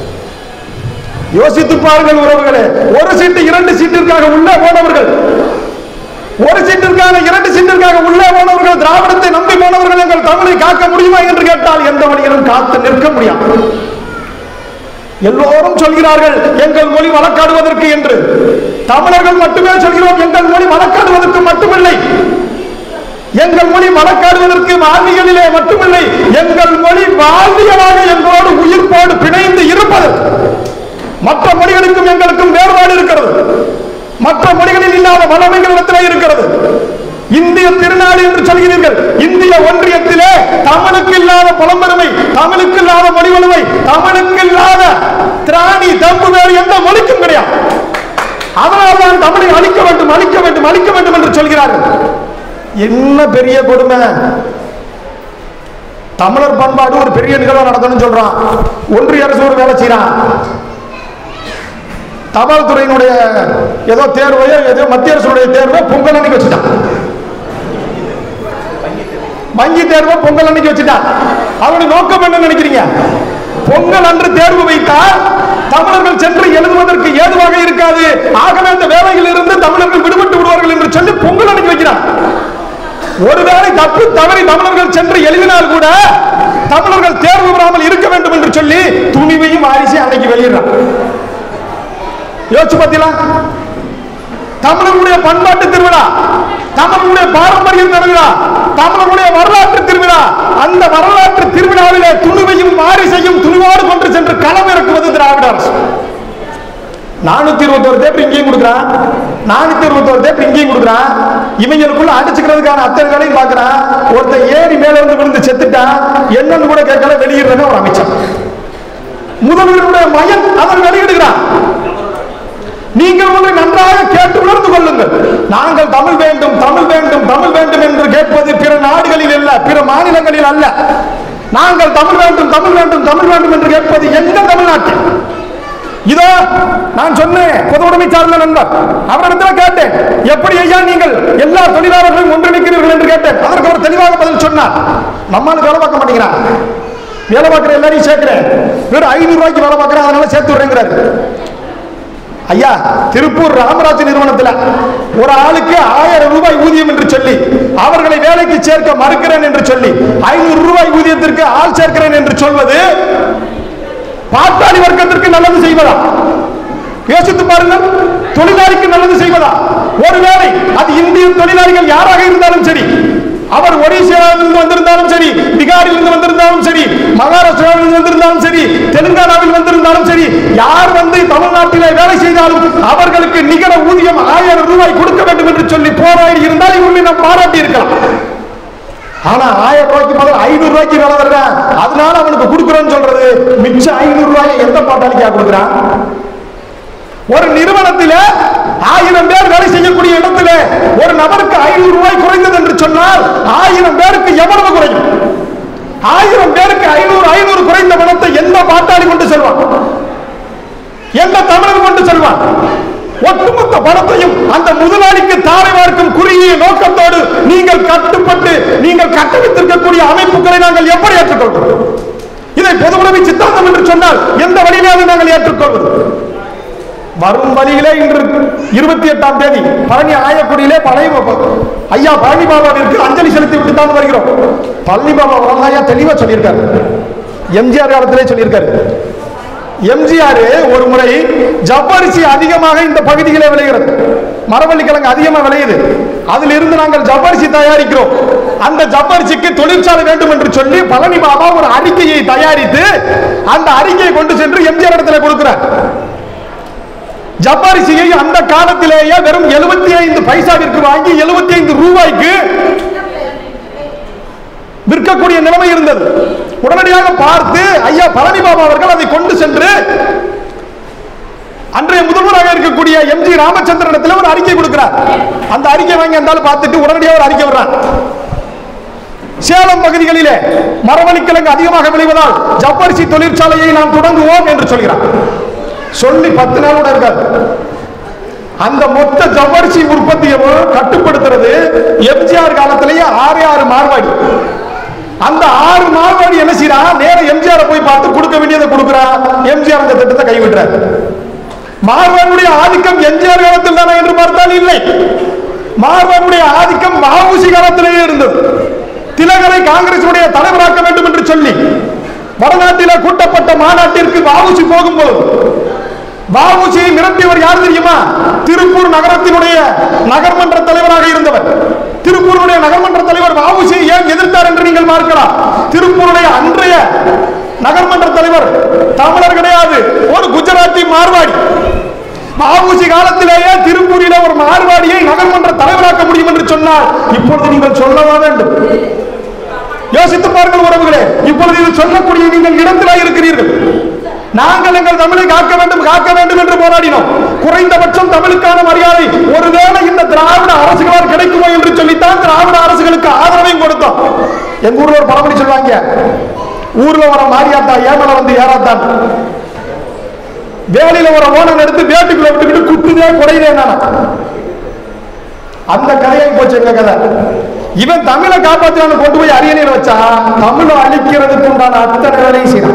யோசித்து பாருங்கள் உறவுகளே ஒரு சீட்டு இரண்டு சீட்டிற்காக உள்ளே போனவர்கள் ஒரு சீட்டிற்காக இரண்டு சீட்டிற்காக உள்ளே போனவர்கள் திராவிடத்தை நம்பி போனவர்கள் எங்கள் தமிழை காக்க முடியுமா என்று கேட்டால் எந்த வழியிலும் காத்து நிற்க முடியாது எல்லோரும் சொல்கிறார்கள் எங்கள் மொழி வழக்காடுவதற்கு என்று தமிழர்கள் மட்டுமே சொல்கிறோம் எங்கள் மொழி வழக்காடுவதற்கு மட்டுமில்லை எங்கள் மொழி வழக்காடுவதற்கு வாழ்வியலிலே மட்டுமில்லை எங்கள் மொழி வாழ்வியலாக எங்களோடு உயிர்ப்போடு பிணைந்து இருப்பது மற்ற மொழிகளுக்கும் எங்களுக்கும் வேறுபாடு இருக்கிறது மற்ற மொழிகளில் இல்லாத வளமைகளிடத்திலே இருக்கிறது இந்திய திருநாடு என்று சொல்கிறீர்கள் இந்திய ஒன்றியத்திலே தமிழுக்கு இல்லாத புலம்பெருமை தமிழுக்கு இல்லாத மொழி வலுவை தமிழுக்கு இல்லாத திராணி தம்பு வேறு எந்த மொழிக்கும் கிடையாது அதனால்தான் தமிழை அழிக்க வேண்டும் அழிக்க வேண்டும் அழிக்க வேண்டும் என்று சொல்கிறார்கள் என்ன பெரிய கொடுமை தமிழர் பண்பாடு ஒரு பெரிய நிகழ்வு நடத்தணும்னு சொல்றான் ஒன்றிய அரசு ஒரு வேலை செய்யறான் தபால் துறையினுடைய ஏதோ தேர்வையோ ஏதோ மத்திய அரசுடைய தேர்வை பொங்கல் அன்னைக்கு வச்சுட்டான் வங்கி தேர்வை பொங்கல் அன்னைக்கு வச்சுட்டான் அவனுடைய நோக்கம் என்ன நினைக்கிறீங்க பொங்கல் அன்று தேர்வு வைத்தால் தமிழர்கள் சென்று எழுதுவதற்கு ஏதுவாக இருக்காது ஆகவே அந்த வேலையில் இருந்து தமிழர்கள் விடுபட்டு விடுவார்கள் என்று சொல்லி பொங்கல் அன்னைக்கு வைக்கிறான் ஒருவேளை தப்பு தவறி தமிழர்கள் சென்று எழுதினால் கூட தமிழர்கள் தேர்வு பெறாமல் இருக்க வேண்டும் என்று சொல்லி துணிவையும் வாரிசை அன்னைக்கு வெளியிடுறான் யோசிச்சு பார்த்தீங்களா தமிழர்களுடைய பண்பாட்டு திருவிழா தமிழர்களுடைய பாரம்பரிய திருவிழா தமிழர்களுடைய வரலாற்று திருவிழா அந்த வரலாற்று திருவிழாவிலே துணிவையும் வாரிசையும் துணிவோடு கொண்டு சென்று களம் இறக்குவது திராவிட அரசு நானூத்தி இருபத்தோரு தேப்பர் இங்கேயும் கொடுக்குறான் நானூத்தி இருபத்தோரு தேப்பர் இங்கேயும் கொடுக்குறான் இவங்களுக்குள்ள அடிச்சுக்கிறதுக்கான அத்தனை வேலையும் பார்க்கறான் ஒருத்தன் ஏறி மேல இருந்து விழுந்து செத்துட்டான் என்னன்னு கூட கேட்கல வெளியிடுறத ஒரு அமைச்சர் முதல்வருடைய மகன் அவர் வெளியிடுகிறான் நீங்கள் ஒன்றை நன்றாக கேட்டு உணர்ந்து கொள்ளுங்கள் நாங்கள் தமிழ் வேண்டும் தமிழ் வேண்டும் தமிழ் வேண்டும் என்று கேட்பது பிற நாடுகளில் அல்ல பிற மாநிலங்களில் அல்ல நாங்கள் தமிழ் வேண்டும் தமிழ் வேண்டும் தமிழ் வேண்டும் என்று கேட்பது எங்க தமிழ்நாட்டில் இதோ நான் சொன்னேன் பொது உடைமை சார்ந்த நண்பர் அவரிடத்தில் கேட்டேன் எப்படி ஐயா நீங்கள் எல்லா தொழிலாளர்களையும் ஒன்றிணைக்கிறீர்கள் என்று கேட்டேன் அதற்கு அவர் தெளிவாக பதில் சொன்னார் நம்மால் வேலை பார்க்க மாட்டேங்கிறான் வேலை பார்க்கிற எல்லாரையும் சேர்க்கிறேன் வெறும் ஐநூறு ரூபாய்க்கு வேலை பார்க்கிறேன் அதனால சேர்த்து விடுறேங்கிறாரு ஐயா திருப்பூர் ராமராஜ் நிறுவனத்தில் ஒரு ஆளுக்கு ஆயிரம் ரூபாய் ஊதியம் என்று சொல்லி அவர்களை வேலைக்கு சேர்க்க மறுக்கிறேன் என்று சொல்லி ஐநூறு ரூபாய் ஊதியத்திற்கு ஆள் சேர்க்கிறேன் என்று சொல்வது பாட்டாளி வர்க்கத்திற்கு நல்லது செய்வதா யோசித்து பாருங்கள் தொழிலாளிக்கு நல்லது செய்வதா ஒருவேளை அது இந்திய தொழிலாளிகள் யாராக இருந்தாலும் சரி அவர் ஒடிசாவிலிருந்து வந்திருந்தாலும் சரி பீகாரிலிருந்து வந்திருந்தாலும் சரி மகாராஷ்டிராவிலிருந்து வந்திருந்தாலும் சரி தெலுங்கானாவில் வந்திருந்தாலும் சரி யார் வந்து தமிழ்நாட்டிலே வேலை செய்தாலும் அவர்களுக்கு நிகர ஊதியம் ஆயிரம் ரூபாய் கொடுக்க வேண்டும் என்று சொல்லி போராடி இருந்தால் இவர்களை நாம் பாராட்டி இருக்கலாம் ஆனா ஆயிரம் ரூபாய்க்கு பதில் ஐநூறு ரூபாய்க்கு வேலை வர்றேன் அதனால அவனுக்கு கொடுக்குறேன்னு சொல்றது மிச்சம் ஐநூறு ரூபாயை எந்த பாட்டாளிக்கா கொடுக்குறான் ஒரு நிறுவனத்தில ஆயிரம் பேர் வேலை செய்யக்கூடிய இடத்துல ஒரு நபருக்கு ஐநூறு ரூபாய் குறைந்தது என்று சொன்னால் ஆயிரம் பேருக்கு எவ்வளவு குறையும் ஆயிரம் பேருக்கு ஐநூறு ஐநூறு குறைந்த பணத்தை எந்த பாட்டாளி கொண்டு செல்வான் எந்த தமிழர் கொண்டு செல்வான் ஒட்டுமொத்த பணத்தையும் அந்த முதலாளிக்கு தாரை பார்க்கும் குறுகிய நோக்கத்தோடு நீங்கள் கட்டுப்பட்டு நீங்கள் கட்டமைத்திருக்கக்கூடிய அமைப்புகளை நாங்கள் எப்படி ஏற்றுக்கொள்கிறோம் இதை பொதுவுடைமை சித்தாந்தம் என்று சொன்னால் எந்த வழியிலாவது நாங்கள் ஏற்றுக்கொள்வது வரும் வழியிலே இன்று இருபத்தி எட்டாம் தேதி பழனி ஆயக்குடியிலே பழைய ஐயா பழனி பாபாவிற்கு அஞ்சலி செலுத்தி விட்டு தான் வருகிறோம் பழனி பாபா ஐயா தெளிவா சொல்லியிருக்காரு எம்ஜிஆர் காலத்திலே சொல்லியிருக்காரு எம்ஜிஆர் ஒரு முறை ஜவ்வரிசி அதிகமாக இந்த பகுதியிலே விளைகிறது மரவள்ளி கிழங்கு அதிகமாக விளையுது அதில் இருந்து நாங்கள் ஜவ்வரிசி தயாரிக்கிறோம் அந்த ஜவ்வரிசிக்கு தொழிற்சாலை வேண்டும் என்று சொல்லி பழனி பாபா ஒரு அறிக்கையை தயாரித்து அந்த அறிக்கையை கொண்டு சென்று எம்ஜிஆர் இடத்துல கொடுக்கிறார் ஜவ்வரிசியை அந்த காலத்திலேயே வெறும் எழுபத்தி ஐந்து பைசாவிற்கு வாங்கி எழுபத்தி ஐந்து ரூபாய்க்கு விற்கக்கூடிய நிலைமை இருந்தது உடனடியாக பார்த்து ஐயா பழனி பாபா அவர்கள் அதை கொண்டு சென்று அன்றைய முதல்வராக இருக்கக்கூடிய எம் ஜி ராமச்சந்திரனிடத்தில் ஒரு அறிக்கை கொடுக்கிறார் அந்த அறிக்கை வாங்கி இருந்தாலும் பார்த்துட்டு உடனடியாக ஒரு அறிக்கை விடுறான் சேலம் பகுதிகளிலே மரவள்ளிக்கிழங்கு அதிகமாக விளைவதால் ஜவ்வரிசி தொழிற்சாலையை நாம் தொடங்குவோம் என்று சொல்கிறார் சொல்லி பத்து நாள் கூட இருக்காது அந்த மொத்த ஜவ்வரிசி உற்பத்தியை கட்டுப்படுத்துறது எம்ஜிஆர் காலத்திலேயே ஆறு ஆறு மார்வாடி அந்த ஆறு மார்வாடி என்ன செய்யறான் நேர எம்ஜிஆர் போய் பார்த்து கொடுக்க வேண்டியதை கொடுக்கிறான் எம்ஜிஆர் அந்த திட்டத்தை கைவிட்டுறார் மார்வாடியுடைய ஆதிக்கம் எம்ஜிஆர் காலத்தில் தானே என்று பார்த்தால் இல்லை மார்வாடியுடைய ஆதிக்கம் மாவுசி காலத்திலேயே இருந்தது திலகரை காங்கிரசுடைய தலைவராக்க வேண்டும் என்று சொல்லி வடநாட்டில கூட்டப்பட்ட மாநாட்டிற்கு வாவுசி போகும்போது வாவுசியை மிரட்டியவர் யார் தெரியுமா திருப்பூர் நகரத்தினுடைய நகர்மன்ற தலைவராக இருந்தவர் திருப்பூருடைய நகர்மன்ற தலைவர் வாவுசியை ஏன் எதிர்த்தார் என்று நீங்கள் பார்க்கலாம் திருப்பூருடைய அன்றைய நகர்மன்ற தலைவர் தமிழர் கிடையாது ஒரு குஜராத்தி மார்வாடி வாவுசி காலத்திலேயே திருப்பூரில ஒரு மார்வாடியை நகர்மன்ற தலைவராக்க முடியும் என்று சொன்னால் இப்பொழுது நீங்கள் சொல்லவா வேண்டும் யோசித்து பாருங்கள் உறவுகளே இப்பொழுது இது சொல்லக்கூடிய நீங்கள் இடத்திலே இருக்கிறீர்கள் நாங்கள் எங்கள் தமிழை காக்க வேண்டும் காக்க வேண்டும் என்று போராடினோம் குறைந்தபட்சம் தமிழுக்கான மரியாதை ஒருவேளை இந்த திராவிட அரசுகளால் கிடைக்குமோ என்று சொல்லித்தான் திராவிட அரசுகளுக்கு ஆதரவையும் கொடுத்தோம் எங்க ஊர்ல ஒரு பழமொழி சொல்லுவாங்க ஊர்ல வர மாரியாத்தா ஏமல வந்து ஏறாத்தான் வேலையில வர ஓனம் எடுத்து வேட்டுக்குள்ள விட்டுக்கிட்டு குத்துதே குறையுதே நான் அந்த கதையை போச்சு எங்க கதை இவன் தமிழை காப்பாற்றுவான்னு கொண்டு போய் அரியணையில வச்சா தமிழை அழிக்கிறதுக்கு உண்டான அத்தனை வேலையும் செய்யறான்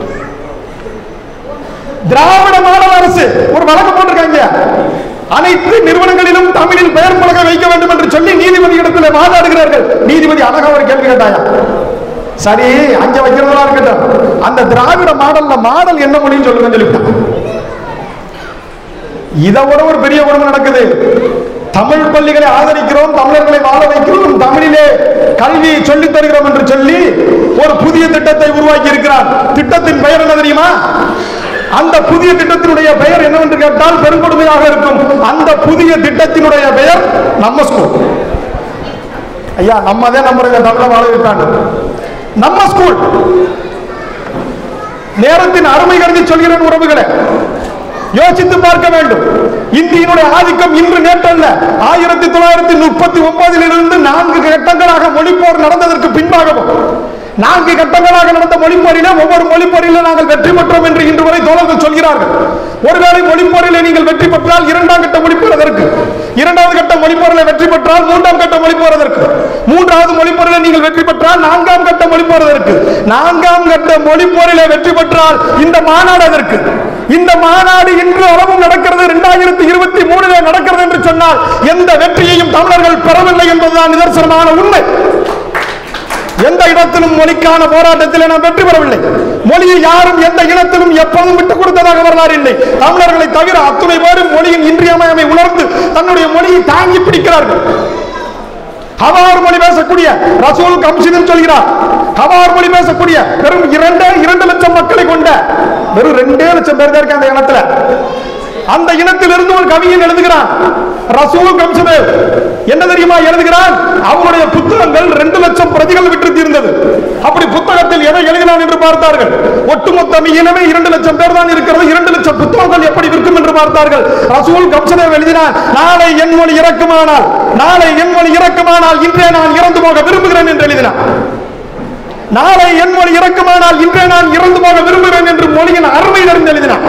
திராவிட மாடல் அரசு ஒரு வழக்கு போட்டிருக்காங்க அனைத்து நிறுவனங்களிலும் தமிழில் பெயர் பலகை வைக்க வேண்டும் என்று சொல்லி நீதிபதியிடத்தில் வாதாடுகிறார்கள் நீதிபதி அழகா ஒரு கேள்வி கேட்டாயா சரி அங்க வைக்கிறதா இருக்கட்டும் அந்த திராவிட மாடல்ல மாடல் என்ன மொழின்னு சொல்லுங்க சொல்லிவிட்டான் இதை விட ஒரு பெரிய கொடுமை நடக்குது தமிழ் பள்ளிகளை ஆதரிக்கிறோம் தமிழர்களை வாழ வைக்கிறோம் தமிழிலே கல்வியை சொல்லித் தருகிறோம் என்று சொல்லி ஒரு புதிய திட்டத்தை உருவாக்கி இருக்கிறார் திட்டத்தின் பெயர் என்ன தெரியுமா அந்த புதிய திட்டத்தினுடைய பெயர் என்னவென்று கேட்டால் பெருங்கொடுமையாக இருக்கும் அந்த புதிய திட்டத்தினுடைய பெயர் நம்ம ஸ்கூல் ஐயா நம்மதே நம்ம தமிழ வாழ வைப்பாங்க நம்ம ஸ்கூல் நேரத்தின் அருமை கருதி சொல்கிறேன் உறவுகளை யோசித்து பார்க்க வேண்டும் இந்தியினுடைய ஆதிக்கம் இன்று நேற்றல்ல ஆயிரத்தி தொள்ளாயிரத்தி முப்பத்தி ஒன்பதிலிருந்து நான்கு கட்டங்களாக மொழிப்போர் நடந்ததற்கு பின்பாகவும் நான்கு கட்டங்களாக நடந்த மொழிப்போரிலே ஒவ்வொரு மொழிப்போரிலே நாங்கள் வெற்றி பெற்றோம் என்று இன்று வரை தோழர்கள் சொல்கிறார்கள் ஒருவேளை மொழிப்போரிலே நீங்கள் வெற்றி பெற்றால் இரண்டாம் கட்ட மொழிப்போர் அதற்கு இரண்டாவது கட்ட மொழிப்போரில் வெற்றி பெற்றால் மூன்றாம் கட்ட மொழிப்போர் அதற்கு மூன்றாவது மொழிப்போரில் நீங்கள் வெற்றி பெற்றால் நான்காம் கட்ட மொழிப்போர் அதற்கு நான்காம் கட்ட மொழிப்போரிலே வெற்றி பெற்றால் இந்த மாநாடு அதற்கு இந்த மாநாடு இன்று அளவும் நடக்கிறது இரண்டாயிரத்தி இருபத்தி மூணுல நடக்கிறது என்று சொன்னால் எந்த வெற்றியையும் தமிழர்கள் பெறவில்லை என்பதுதான் நிதர்சனமான உண்மை எந்த இடத்திலும் மொழிக்கான போராட்டத்தில் நாம் வெற்றி பெறவில்லை மொழியை யாரும் எந்த இனத்திலும் எப்போதும் விட்டுக் கொடுத்ததாக வரலாறு இல்லை தமிழர்களை தவிர அத்துணை பேரும் மொழியின் இன்றியமையாமை உணர்ந்து தன்னுடைய மொழியை தாங்கி பிடிக்கிறார்கள் ஹவார் மொழி பேசக்கூடிய ரசூல் கம்சிதன் சொல்கிறார் ஹவார் மொழி பேசக்கூடிய வெறும் இரண்டே இரண்டு லட்சம் மக்களை கொண்ட வெறும் ரெண்டே லட்சம் பேர் தான் இருக்கு அந்த இனத்துல அந்த இனத்திலிருந்து ஒரு கவிஞன் எழுதுகிறான் ரசூல் கம்சதேவ் என்ன தெரியுமா எழுதுகிறான் அவனுடைய புத்தகங்கள் ரெண்டு லட்சம் பிரதிகள் விற்று தீர்ந்தது அப்படி புத்தகத்தில் எதை எழுதினான் என்று பார்த்தார்கள் ஒட்டுமொத்த இனமே இரண்டு லட்சம் பேர் தான் இருக்கிறது இரண்டு லட்சம் புத்தகங்கள் எப்படி விற்கும் என்று பார்த்தார்கள் ரசூல் கம்சதேவ் எழுதினான் நாளை என் மொழி இறக்குமானால் நாளை என் மொழி இறக்குமானால் இன்றே நான் இறந்து போக விரும்புகிறேன் என்று எழுதினான் நாளை என் மொழி இறக்குமானால் இன்றே நான் இறந்து போக விரும்புகிறேன் என்று மொழியின் அருமை அறிந்து எழுதினான்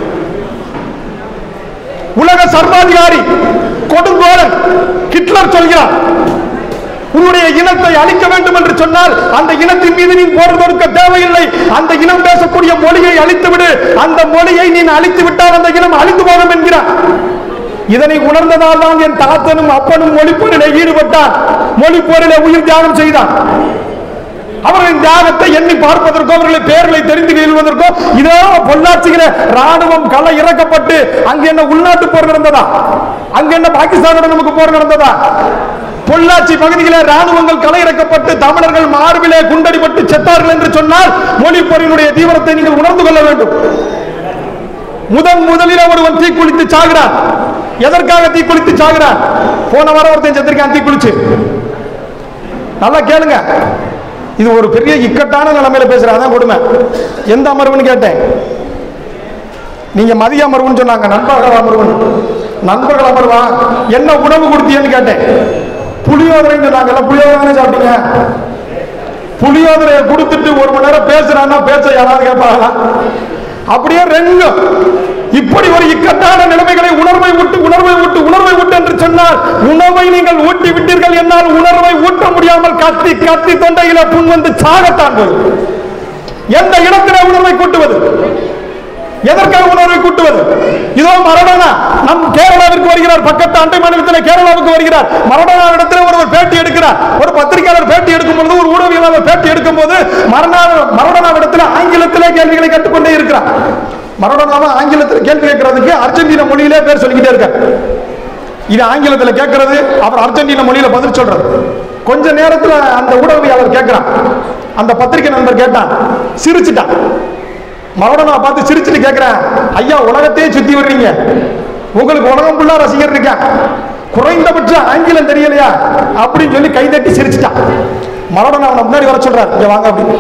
உலக சர்வாதிகாரி கொடுங்கோலன் ஹிட்லர் சொல்கிறார் உன்னுடைய இனத்தை அழிக்க வேண்டும் என்று சொன்னால் அந்த இனத்தின் மீது நீ போர் தொடுக்க தேவையில்லை அந்த இனம் பேசக்கூடிய மொழியை அழித்து விடு அந்த மொழியை நீ அழித்து விட்டால் அந்த இனம் அழிந்து போகும் என்கிறார் இதனை உணர்ந்ததால் தான் என் தாத்தனும் அப்பனும் மொழிப்போரிலே ஈடுபட்டார் மொழிப்போரிலே உயிர் தியாகம் செய்தார் அவர்களின் தியாகத்தை எண்ணி பார்ப்பதற்கோ அவர்களை பெயர்களை தெரிந்து கொள்வதற்கோ இதோ பொள்ளாச்சியில ராணுவம் களை இறக்கப்பட்டு அங்க என்ன உள்நாட்டு போர் நடந்ததா அங்க என்ன பாகிஸ்தானுடன் நமக்கு போர் நடந்ததா பொள்ளாச்சி பகுதியிலே ராணுவங்கள் களை இறக்கப்பட்டு தமிழர்கள் மார்பிலே குண்டடிப்பட்டு செத்தார்கள் என்று சொன்னால் மொழி போரினுடைய தீவிரத்தை நீங்கள் உணர்ந்து கொள்ள வேண்டும் முதன் முதலில் ஒருவன் தீக்குளித்து சாகிறான் எதற்காக தீக்குளித்து சாகிறான் போன வாரம் ஒருத்தன் செத்திருக்கான் தீக்குளிச்சு நல்லா கேளுங்க இது ஒரு பெரிய இக்கட்டான நிலைமையில பேசுறேன் அதான் கொடுமை எந்த அமர்வுன்னு கேட்டேன் நீங்க மதிய அமர்வுன்னு சொன்னாங்க நண்பர்கள் அமர்வுன்னு நண்பர்கள் அமர்வா என்ன உணவு கொடுத்தீங்கன்னு கேட்டேன் புளியோதரைன்னு சொன்னாங்கல்ல புளியோதரை சாப்பிட்டீங்க புளியோதரையை கொடுத்துட்டு ஒரு மணி நேரம் பேசுறான்னா பேச யாராவது கேட்பாங்களா அப்படியே ரெண்டு இப்படி ஒரு இக்கட்டான நிலைமைகளை உணர்வை விட்டு உணர்வை விட்டு உணர்வை விட்டு என்று சொன்னால் உணவை நீங்கள் ஊட்டி விட்டீர்கள் என்னால் உணர்வை ஊட்ட முடியாமல் கத்தி கத்தி தொண்டையில புண் வந்து சாகத்தான் போகும் எந்த இடத்திலே உணர்வை கூட்டுவது எதற்காக உணர்வை கூட்டுவது இதோ மரணனா நம் கேரளாவிற்கு வருகிறார் பக்கத்து அண்டை மாநிலத்தில் கேரளாவுக்கு வருகிறார் மரணா இடத்துல ஒருவர் பேட்டி எடுக்கிறார் ஒரு பத்திரிகையாளர் பேட்டி எடுக்கும் பொழுது ஒரு ஊடகவியலாளர் பேட்டி எடுக்கும் போது மரணா மரணா இடத்துல ஆங்கிலத்திலே கேள்விகளை கற்றுக்கொண்டே இருக்கிறார் மரணனாவை ஆங்கிலத்தில் கேள்வி கேட்கறதுக்கு அர்ஜென்டினா மொழியிலே பேர் சொல்லிக்கிட்டே இருக்கார் இது ஆங்கிலத்தில் கேட்கறது அவர் அர்ஜென்டினா மொழியில பதில் சொல்றது கொஞ்ச நேரத்துல அந்த ஊடகவியாளர் கேட்கிறான் அந்த பத்திரிகை நண்பர் கேட்டான் சிரிச்சிட்டான் மரணனா பார்த்து சிரிச்சுட்டு கேட்கிறேன் ஐயா உலகத்தையே சுத்தி வர்றீங்க உங்களுக்கு உலகம் ஃபுல்லா ரசிகர் இருக்கேன் குறைந்தபட்ச ஆங்கிலம் தெரியலையா அப்படின்னு சொல்லி கைதட்டி சிரிச்சிட்டான் மரணனா அவனை முன்னாடி வர சொல்றார் இங்க வாங்க அப்படின்னு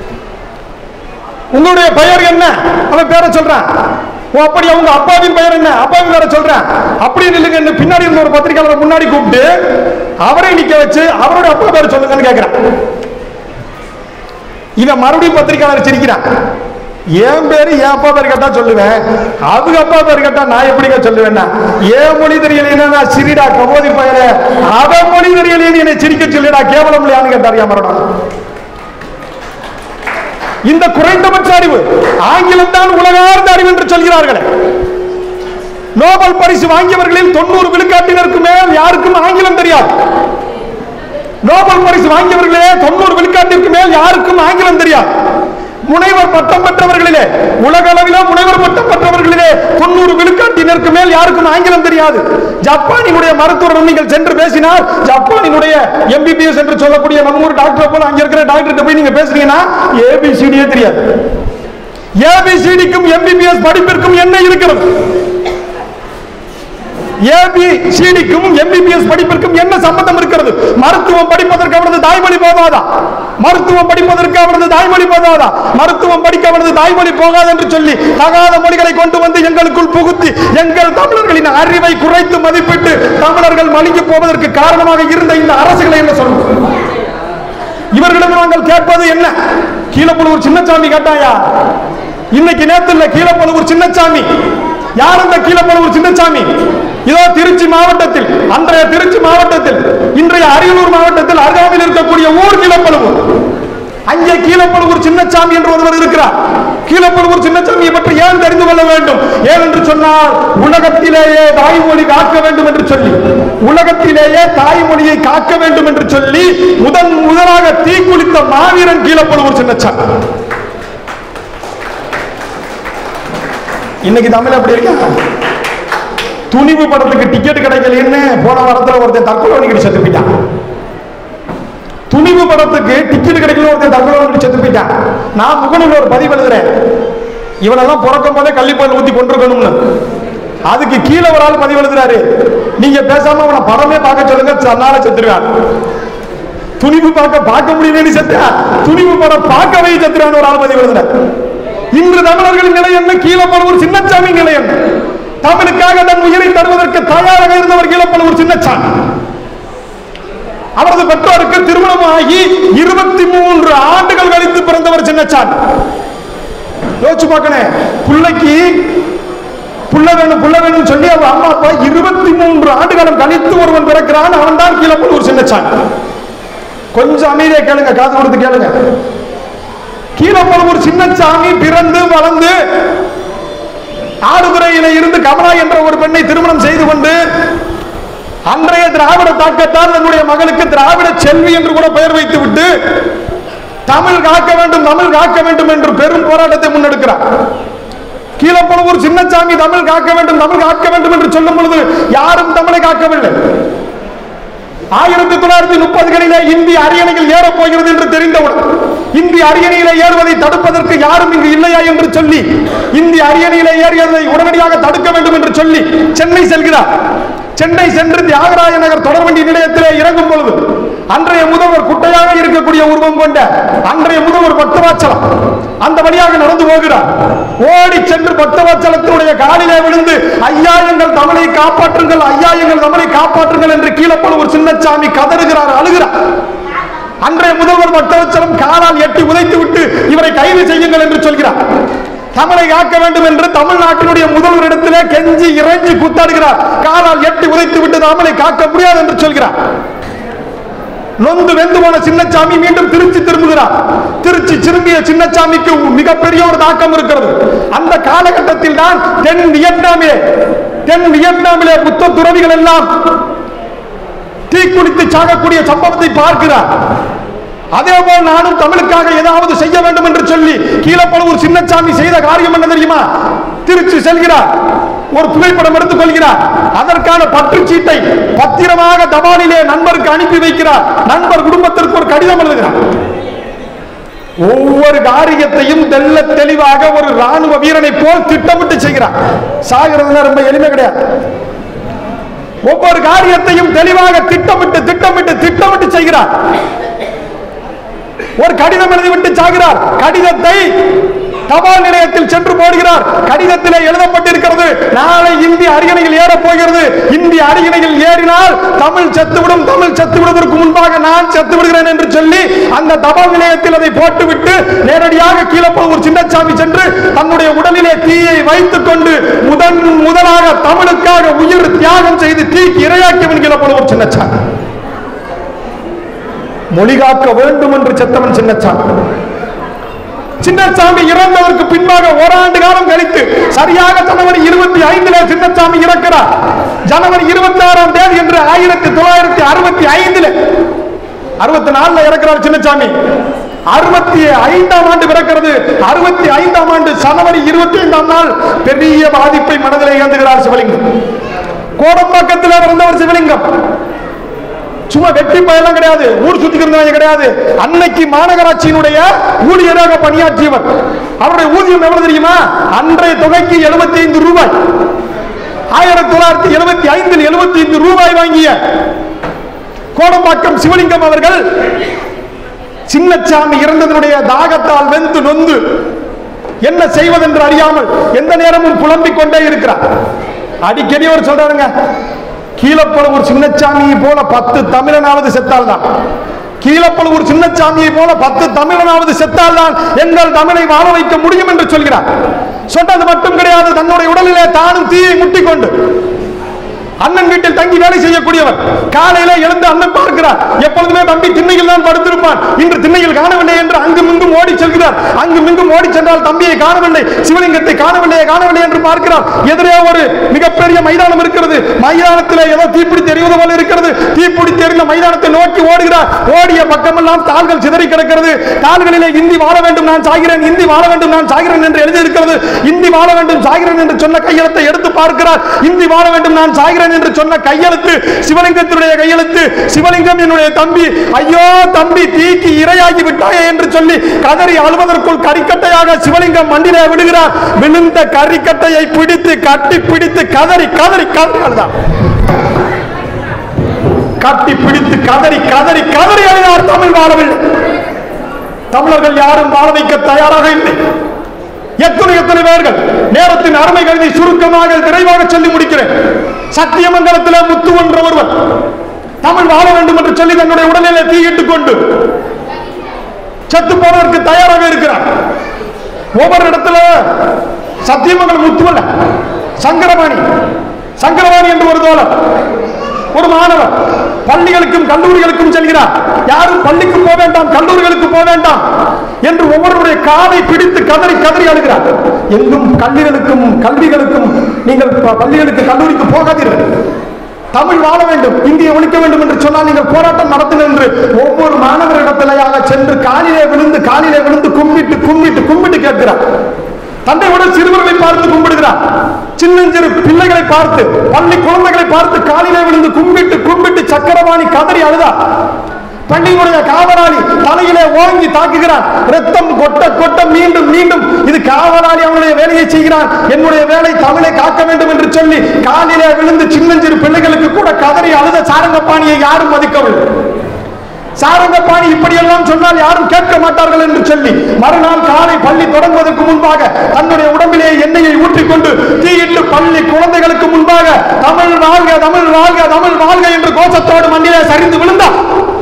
உங்களுடைய பெயர் என்ன அவன் பேரை சொல்றான் ஓ அப்படி அவங்க அப்பாவின் பெயர் என்ன அப்பாவின் பேரை சொல்றேன் அப்படி இல்லைங்க பின்னாடி இருந்த ஒரு பத்திரிகையாளரை முன்னாடி கூப்பிட்டு அவரை நிக்க வச்சு அவருடைய அப்பா பேரை சொல்லுங்கன்னு கேட்கிறான் இவன் மறுபடியும் பத்திரிகையாளர் சிரிக்கிறான் என் பேரு என் அப்பா பேர் கேட்டா சொல்லுவேன் அவங்க அப்பா பேர் கேட்டா நான் எப்படிங்க சொல்லுவேன்னா ஏன் மொழி தெரியலைன்னா நான் சிரிடா கபோதி பயல அவன் மொழி தெரியலையே என்னை சிரிக்க சொல்லிடா கேவலம் இல்லையான்னு கேட்டார் மரணம் இந்த குறைந்தபட்ச அறிவு ஆங்கிலம் தான் உலகார்ந்த அறிவு என்று சொல்கிறார்களே நோபல் பரிசு வாங்கியவர்களில் தொண்ணூறு விழுக்காட்டினருக்கு மேல் யாருக்கும் ஆங்கிலம் தெரியாது நோபல் பரிசு வாங்கியவர்களே தொண்ணூறு விழுக்காட்டிற்கு மேல் யாருக்கும் ஆங்கிலம் தெரியாது முனைவர் பட்டம் பெற்றவர்களிலே உலக அளவிலே முனைவர் பட்டம் பெற்றவர்களிலே தொண்ணூறு விழுக்காட்டினருக்கு மேல் யாருக்கும் ஆங்கிலம் தெரியாது ஜப்பானினுடைய மருத்துவரிடம் நீங்கள் சென்று பேசினால் ஜப்பானினுடைய எம்பிபிஎஸ் என்று சொல்லக்கூடிய நம்ம ஊர் டாக்டர் போல அங்க இருக்கிற டாக்டர் போய் நீங்க பேசுறீங்கன்னா ஏபிசிடியே தெரியாது ஏபிசிடிக்கும் எம்பிபிஎஸ் படிப்பிற்கும் என்ன இருக்கிறது ஏபிசிடிக்கும் எம்பிபிஎஸ் படிப்பிற்கும் என்ன சம்பந்தம் இருக்கிறது மருத்துவம் படிப்பதற்கு அவரது தாய்மொழி போதாதா மருத்துவம் படிப்பதற்கு அவரது தாய்மொழி போதாதா மருத்துவம் படிக்க அவரது தாய்மொழி போகாது என்று சொல்லி தகாத மொழிகளை கொண்டு வந்து எங்களுக்குள் புகுத்தி எங்கள் தமிழர்களின் அறிவை குறைத்து மதிப்பிட்டு தமிழர்கள் மலிங்கி போவதற்கு காரணமாக இருந்த இந்த அரசுகளை என்ன சொல்லுவோம் இவர்களிடம் நாங்கள் கேட்பது என்ன கீழப்பழுவூர் சின்னசாமி கேட்டாயா இன்னைக்கு நேத்து இல்ல கீழப்பழுவூர் சின்னசாமி யார் அந்த கீழப்பழுவூர் சின்னசாமி இதோ திருச்சி மாவட்டத்தில் அன்றைய திருச்சி மாவட்டத்தில் இன்றைய அரியலூர் மாவட்டத்தில் அருகாமையில் இருக்கக்கூடிய ஊர் கீழப்பழுவூர் அங்கே கீழப்பழுவூர் சின்னசாமி என்று ஒருவர் இருக்கிறார் கீழப்பழுவூர் சின்னசாமியை பற்றி ஏன் தெரிந்து கொள்ள வேண்டும் ஏன் என்று சொன்னால் உலகத்திலேயே தாய்மொழி காக்க வேண்டும் என்று சொல்லி உலகத்திலேயே தாய்மொழியை காக்க வேண்டும் என்று சொல்லி முதன் முதலாக தீக்குளித்த மாவீரன் கீழப்பழுவூர் சின்னசாமி இன்னைக்கு தமிழ் எப்படி இருக்கா துணிவு படத்துக்கு டிக்கெட் கிடைக்கலன்னு போன வாரத்துல ஒருத்தன் தற்கொலை பண்ணிக்கிட்டு செத்து போயிட்டான் துணிவு படத்துக்கு டிக்கெட் கிடைக்கல ஒருத்தன் தற்கொலை பண்ணிட்டு செத்து போயிட்டான் நான் முகநூல் ஒரு பதிவு எழுதுறேன் இவனெல்லாம் பிறக்கும் போதே கள்ளிப்பால் ஊத்தி கொண்டிருக்கணும்னு அதுக்கு கீழே ஒரு ஆள் பதிவு எழுதுறாரு நீங்க பேசாம அவனை படமே பார்க்க சொல்லுங்க தன்னால செத்துருவான் துணிவு பார்க்க பார்க்க முடியலன்னு செத்தா துணிவு படம் பார்க்க வை செத்துறான்னு ஒரு ஆள் பதிவு எழுதுறாரு இன்று தமிழர்களின் நிலை என்ன கீழப்பழுவூர் சின்னச்சாமி நிலை என்ன தமிழுக்காக தன் உயிரை தருவதற்கு தயாராக இருந்தவர் கீழப்பழுவூர் சின்னச்சாமி அவரது பெற்றோருக்கு திருமணம் ஆகி இருபத்தி மூன்று ஆண்டுகள் கழித்து பிறந்தவர் சின்னச்சாமி யோசிச்சு பார்க்கணும் பிள்ளைக்கு புள்ள வேணும் புள்ள வேணும் சொல்லி அவர் அம்மா அப்பா இருபத்தி மூன்று ஆண்டு காலம் கழித்து ஒருவன் பிறக்கிறான் அவன் தான் கீழப்பழுவூர் சின்னச்சாமி கொஞ்சம் அமைதியா கேளுங்க காது கொடுத்து கேளுங்க கீழப்பழுவூர் சின்னசாமி பிறந்து வளர்ந்து ஆடுதுறையில இருந்து கமலா என்ற ஒரு பெண்ணை திருமணம் செய்து கொண்டு அன்றைய திராவிட தாக்கத்தால் தன்னுடைய மகளுக்கு திராவிட செல்வி என்று கூட பெயர் வைத்து விட்டு தமிழ் காக்க வேண்டும் தமிழ் காக்க வேண்டும் என்று பெரும் போராட்டத்தை முன்னெடுக்கிறார் கீழப்பழுவூர் சின்னசாமி தமிழ் காக்க வேண்டும் தமிழ் காக்க வேண்டும் என்று சொல்லும் பொழுது யாரும் தமிழை காக்கவில்லை ஆயிரத்தி தொள்ளாயிரத்தி முப்பதுகளிலே இந்திய அரியணையில் ஏறப் போகிறது என்று தெரிந்தவுடன் இந்திய அரியணையிலே ஏறுவதை தடுப்பதற்கு யாரும் இங்கு இல்லையா என்று சொல்லி இந்திய அரியணையிலே ஏறியதை உடனடியாக தடுக்க வேண்டும் என்று சொல்லி சென்னை செல்கிறார் சென்னை சென்று தியாகராய நகர் தொடர்வண்டி நிலையத்திலே இறங்கும் பொழுது அன்றைய முதல்வர் குட்டையாக இருக்கக்கூடிய உருவம் கொண்ட அன்றைய முதல்வர் பக்தவாச்சலம் அந்த வழியாக நடந்து போகிறார் ஓடி சென்று பக்தவாச்சலத்தினுடைய காலிலே விழுந்து ஐயா எங்கள் தமிழை காப்பாற்றுங்கள் ஐயா எங்கள் தமிழை காப்பாற்றுங்கள் என்று கீழப்பழுவூர் சின்னச்சாமி கதறுகிறார் அழுகிறார் அன்றைய முதல்வர் பக்தவச்சலம் காலால் எட்டி உதைத்து விட்டு இவரை கைது செய்யுங்கள் என்று சொல்கிறார் தமிழை காக்க வேண்டும் என்று தமிழ்நாட்டினுடைய முதல்வரிடத்திலே கெஞ்சி இறைஞ்சி கூத்தாடுகிறார் காலால் எட்டி உதைத்து விட்டு தமிழை காக்க முடியாது என்று சொல்கிறார் நொந்து வெந்து போன சின்னச்சாமி மீண்டும் திருச்சி திரும்புகிறார் திருச்சி திரும்பிய சின்னச்சாமிக்கு மிகப்பெரிய ஒரு தாக்கம் இருக்கிறது அந்த காலகட்டத்தில் தான் தென் வியட்நாமிலே தென் வியட்நாமிலே புத்த துறவிகள் எல்லாம் தீக்குளித்து சாகக்கூடிய சம்பவத்தை பார்க்கிறார் அதே போல் நானும் தமிழுக்காக ஏதாவது செய்ய வேண்டும் என்று சொல்லி கீழப்பழுவூர் சின்னச்சாமி செய்த காரியம் என்ன தெரியுமா திருச்சி செல்கிறார் ஒரு புகைப்படம் எடுத்துக் கொள்கிறார் அதற்கான பற்றுச்சீட்டை பத்திரமாக தபாலிலே நண்பருக்கு அனுப்பி வைக்கிறார் நண்பர் குடும்பத்திற்கு ஒரு கடிதம் எழுதுகிறார் ஒவ்வொரு காரியத்தையும் தெல்ல தெளிவாக ஒரு ராணுவ வீரனை போல் திட்டமிட்டு செய்கிறார் சாகிறதுனா ரொம்ப எளிமை கிடையாது ஒவ்வொரு காரியத்தையும் தெளிவாக திட்டமிட்டு திட்டமிட்டு திட்டமிட்டு செய்கிறார் ஒரு கடிதம் எழுதிவிட்டு சாகிறார் கடிதத்தை தபால் நிலையத்தில் சென்று போடுகிறார் கடிதத்திலே எழுதப்பட்டிருக்கிறது நாளை இந்தி அரியணையில் ஏறப் போகிறது இந்தி அரியணையில் ஏறினால் தமிழ் செத்துவிடும் தமிழ் செத்துவிடுவதற்கு முன்பாக நான் செத்து விடுகிறேன் என்று சொல்லி அந்த தபால் நிலையத்தில் அதை போட்டுவிட்டு நேரடியாக கீழப்போவூர் சின்னசாமி சென்று தன்னுடைய உடலிலே தீயை வைத்துக் கொண்டு முதன் முதலாக தமிழுக்காக உயிர் தியாகம் செய்து தீக்கு இரையாக்கியவன் கீழப்போவூர் சின்னசாமி மொழி காக்க வேண்டும் என்று செத்தவன் சின்னசாமி சின்னசாமி இறந்ததற்கு பின்பாக ஓராண்டு காலம் கழித்து சரியாக ஜனவரி இருபத்தி ஐந்துல சின்னசாமி இறக்கிறார் ஜனவரி இருபத்தி ஆறாம் தேதி என்று ஆயிரத்தி தொள்ளாயிரத்தி அறுபத்தி ஐந்துல அறுபத்தி நாலுல இறக்கிறார் சின்னசாமி அறுபத்தி ஐந்தாம் ஆண்டு பிறக்கிறது அறுபத்தி ஐந்தாம் ஆண்டு ஜனவரி இருபத்தி ஐந்தாம் நாள் பெரிய பாதிப்பை மனதில் இழந்துகிறார் சிவலிங்கம் கோடம்பாக்கத்தில் பிறந்தவர் சிவலிங்கம் சும்மா வெட்டி பயெல்லாம் கிடையாது ஊர் சுத்தி இருந்தவங்க கிடையாது அன்னைக்கு மாநகராட்சியினுடைய ஊழியராக பணியாற்றியவர் அவருடைய ஊதியம் எவ்வளவு தெரியுமா அன்றைய தொகைக்கு 75 ஐந்து ரூபாய் ஆயிரத்தி தொள்ளாயிரத்தி எழுபத்தி ஐந்தில் எழுபத்தி ஐந்து ரூபாய் வாங்கிய கோடம்பாக்கம் சிவலிங்கம் அவர்கள் சின்னச்சாமி இறந்ததனுடைய தாகத்தால் வெந்து நொந்து என்ன செய்வதென்று அறியாமல் எந்த நேரமும் புலம்பிக் கொண்டே இருக்கிறார் அடிக்கடி அவர் சொல்றாருங்க கீழப்பழுவூர் சின்னச்சாமியை போல பத்து தமிழனாவது செத்தால்தான் கீழப்பழுவூர் சின்னச்சாமியை போல பத்து தமிழனாவது செத்தால்தான் எங்கள் தமிழை வாழ வைக்க முடியும் என்று சொல்கிறார் சொன்னது மட்டும் கிடையாது தன்னுடைய உடலிலே தானும் தீயை முட்டிக்கொண்டு அண்ணன் வீட்டில் தங்கி வேலை செய்யக்கூடியவர் காலையில எழுந்து அண்ணன் பார்க்கிறார் எப்பொழுதுமே தம்பி திண்ணையில் தான் படுத்திருப்பான் இன்று திண்ணையில் காணவில்லை என்று அங்கும் இங்கும் ஓடி செல்கிறார் அங்கும் இங்கும் ஓடி சென்றால் தம்பியை காணவில்லை சிவலிங்கத்தை காணவில்லையே காணவில்லை என்று பார்க்கிறார் எதிரே ஒரு மிகப்பெரிய மைதானம் இருக்கிறது மைதானத்தில் ஏதோ தீப்பிடி தெரிவது போல இருக்கிறது தீப்பிடி தெரிந்த மைதானத்தை நோக்கி ஓடுகிறார் ஓடிய பக்கமெல்லாம் தாள்கள் சிதறி கிடக்கிறது தாள்களிலே இந்தி வாழ வேண்டும் நான் சாகிறேன் இந்தி வாழ வேண்டும் நான் சாகிறேன் என்று எழுதியிருக்கிறது இந்தி வாழ வேண்டும் சாகிறேன் என்று சொன்ன கையெழுத்தை எடுத்து பார்க்கிறார் இந்தி வாழ வேண்டும் நான் சாகிறேன் என்று சொன்ன கையெழுத்து சிவலிங்கத்தினுடைய கையெழுத்து சிவலிங்கம் என்னுடைய தம்பி ஐயோ தம்பி தீக்கு இரையாகி விட்டாயே என்று சொல்லி கதறி அழுவதற்குள் கரிக்கட்டையாக சிவலிங்கம் மண்டிலே விடுகிறார் விழுந்த கரிக்கட்டையை பிடித்து கட்டி பிடித்து கதறி கதறி கதறி அழுதார் கட்டி பிடித்து கதறி கதறி கதறி அழுதார் தமிழ் வாழவில்லை தமிழர்கள் யாரும் வாழ வைக்க தயாராக இல்லை எத்தனை எத்தனை பேர்கள் நேரத்தின் அருமை கருதி சுருக்கமாக விரைவாக சொல்லி முடிக்கிறேன் சத்தியமங்கலத்தில் முத்து என்ற ஒருவர் தமிழ் வாழ வேண்டும் என்று சொல்லி தன்னுடைய உடலிலே தீயிட்டுக் கொண்டு செத்து போவதற்கு தயாராக இருக்கிறார் ஒவ்வொரு இடத்துல சத்தியமங்கலம் முத்துவல்ல சங்கரபாணி சங்கரபாணி என்று ஒரு தோழர் ஒரு மாணவர் பள்ளிகளுக்கும் கல்லூரிகளுக்கும் செல்கிறார் யாரும் பள்ளிக்கு போக வேண்டாம் கல்லூரிகளுக்கு போக வேண்டாம் என்று ஒவ்வொருவருடைய காலை பிடித்து கதறி கதறி அழுகிறார் எங்கும் கல்விகளுக்கும் கல்விகளுக்கும் நீங்கள் ப- பள்ளிகளுக்கு கல்லூரிக்கு போகாதீர்கள் தமிழ் வாழ வேண்டும் இந்தியை ஒழிக்க வேண்டும் என்று சொன்னால் நீங்கள் போராட்டம் நடத்துங்கள் என்று ஒவ்வொரு மாணவரிடத்திலேயாக சென்று காலிலே விழுந்து காலிலே விழுந்து கும்பிட்டு கும்பிட்டு கும்பிட்டு கேட்கிறார் தந்தையோட சிறுவர்களை பார்த்து கும்பிடுகிறார் சின்னஞ்சிறு பிள்ளைகளை பார்த்து பள்ளி குழந்தைகளை பார்த்து காலிலே விழுந்து கும்பிட்டு கும்பிட்டு சக்கரவாணி கதறி அழுதா பள்ளியினுடைய காவலாளி தலையிலே ஓங்கி தாக்குகிறான் ரத்தம் கொட்ட கொட்ட மீண்டும் மீண்டும் இது காவலாளி அவனுடைய வேலையை செய்கிறான் என்னுடைய வேலை தமிழை காக்க வேண்டும் என்று சொல்லி காலிலே விழுந்து சின்னஞ்சிறு பிள்ளைகளுக்கு கூட கதறி அழுத சாரங்கப்பாணியை யாரும் மதிக்கவில்லை சாரங்கப்பாணி இப்படியெல்லாம் சொன்னால் யாரும் கேட்க மாட்டார்கள் என்று சொல்லி மறுநாள் காலை பள்ளி தொடங்குவதற்கு முன்பாக தன்னுடைய உடம்பிலே எண்ணெயை ஊற்றிக்கொண்டு தீயிட்டு பள்ளி குழந்தைகளுக்கு முன்பாக தமிழ் வாழ்க தமிழ் வாழ்க தமிழ் வாழ்க என்று கோஷத்தோடு மண்ணிலே சரிந்து விழுந்தார்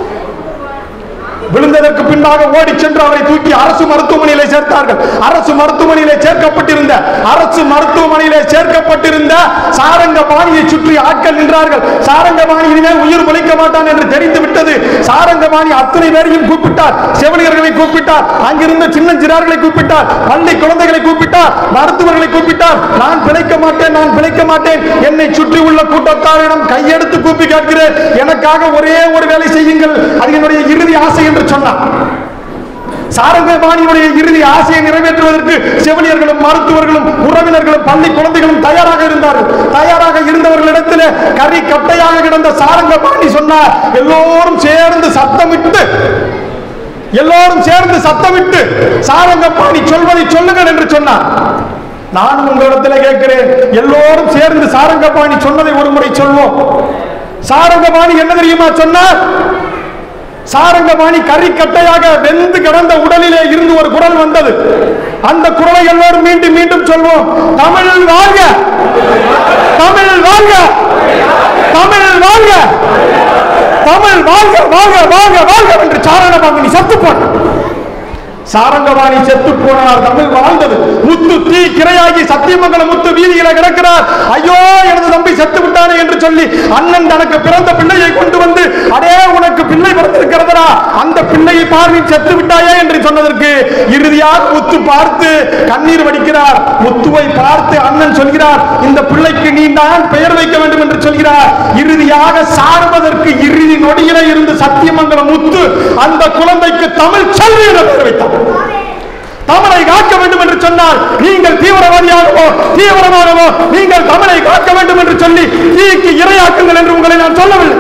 விழுந்ததற்கு பின்பாக ஓடி சென்று அவரை தூக்கி அரசு மருத்துவமனையிலே சேர்த்தார்கள் அரசு மருத்துவமனையிலே சேர்க்கப்பட்டிருந்த அரசு மருத்துவமனையிலே சேர்க்கப்பட்டிருந்த சாரங்கபாணியை சுற்றி ஆட்கள் நின்றார்கள் சாரங்கபாணி இனிமேல் உயிர் பிழைக்க மாட்டான் என்று தெரிந்து விட்டது சாரங்கபாணி அத்தனை பேரையும் கூப்பிட்டார் செவிலியர்களை கூப்பிட்டார் அங்கிருந்த சின்னஞ்சிறார்களை கூப்பிட்டார் பள்ளி குழந்தைகளை கூப்பிட்டார் மருத்துவர்களை கூப்பிட்டார் நான் பிழைக்க மாட்டேன் நான் பிழைக்க மாட்டேன் என்னை சுற்றி உள்ள கூட்டத்தாரிடம் கையெடுத்து கூப்பி கேட்கிறேன் எனக்காக ஒரே ஒரு வேலை செய்யுங்கள் அது என்னுடைய இறுதி ஆசை என்று சொன்னார் சாரங்கபாணியுடைய இறுதி ஆசையை நிறைவேற்றுவதற்கு செவிலியர்களும் மருத்துவர்களும் உறவினர்களும் பள்ளி குழந்தைகளும் தயாராக இருந்தார்கள் தயாராக இருந்தவர்களிடத்தில் கறி கட்டையாக கிடந்த சாரங்கபாணி சொன்னார் எல்லோரும் சேர்ந்து சத்தமிட்டு எல்லோரும் சேர்ந்து சத்தமிட்டு சாரங்கபாணி சொல்வதை சொல்லுங்கள் என்று சொன்னார் நான் உங்களிடத்தில் கேட்கிறேன் எல்லோரும் சேர்ந்து சாரங்கபாணி சொன்னதை ஒரு முறை சொல்வோம் சாரங்கபாணி என்ன தெரியுமா சொன்னார் சாரங்கபாணி கறிக்கட்டையாக வெந்து கிடந்த உடலிலே இருந்து ஒரு குரல் வந்தது அந்த குரலை எல்லோரும் மீண்டும் மீண்டும் சொல்வோம் தமிழ் வாழ்க தமிழ் வாழ்க தமிழ் வாழ்க தமிழ் வாழ்க வாழ்க வாழ்க வாழ்க என்று சாரணபாணி சத்து போனார் சாரங்கவாணி செத்து போனார் தமிழ் வாழ்ந்தது முத்து தீ கிரையாகி சத்தியமங்கல முத்து வீதியில கிடக்கிறார் ஐயோ எனது தம்பி செத்து விட்டானே என்று சொல்லி அண்ணன் தனக்கு பிறந்த பிள்ளையை கொண்டு வந்து அடே உனக்கு பிள்ளை பிறந்திருக்கிறதா அந்த பிள்ளையை பார்வை செத்து விட்டாயே என்று சொன்னதற்கு இறுதியாக முத்து பார்த்து கண்ணீர் வடிக்கிறார் முத்துவை பார்த்து அண்ணன் சொல்கிறார் இந்த பிள்ளைக்கு நீ நான் பெயர் வைக்க வேண்டும் என்று சொல்கிறார் இறுதியாக சார்வதற்கு இறுதி நொடியிலே இருந்து சத்தியமங்கலம் முத்து அந்த குழந்தைக்கு தமிழ் செல்வி என்ற பெயர் வைத்தார் தமிழை காக்க வேண்டும் என்று சொன்னால் நீங்கள் தீவிரவாதியாகவோ தீவிரமாகவோ நீங்கள் தமிழை காக்க வேண்டும் என்று சொல்லி தீக்கு இரையாக்குங்கள் என்று உங்களை நான் சொல்லவில்லை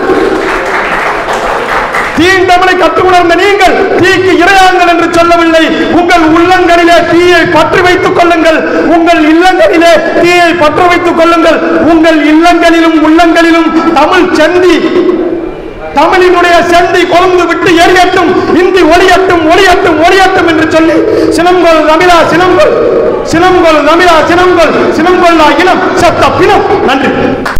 தீண்டமலை கற்றுணர்ந்த நீங்கள் தீக்கு இரையாங்கள் என்று சொல்லவில்லை உங்கள் உள்ளங்களிலே தீயை பற்றி வைத்துக் கொள்ளுங்கள் உங்கள் இல்லங்களிலே தீயை பற்ற வைத்துக் கொள்ளுங்கள் உங்கள் இல்லங்களிலும் உள்ளங்களிலும் தமிழ் செந்தி தமிழினுடைய செந்தி கொழுந்து விட்டு எரியட்டும் இந்தி ஒளியட்டும் ஒளியட்டும் ஒளியட்டும் என்று சொல்லி சினங்கொள் தமிழா சினங்கொள் சினங்கொள் தமிழா சினங்கொள் சினங்கொள்ளா இனம் செத்த பிணம் நன்றி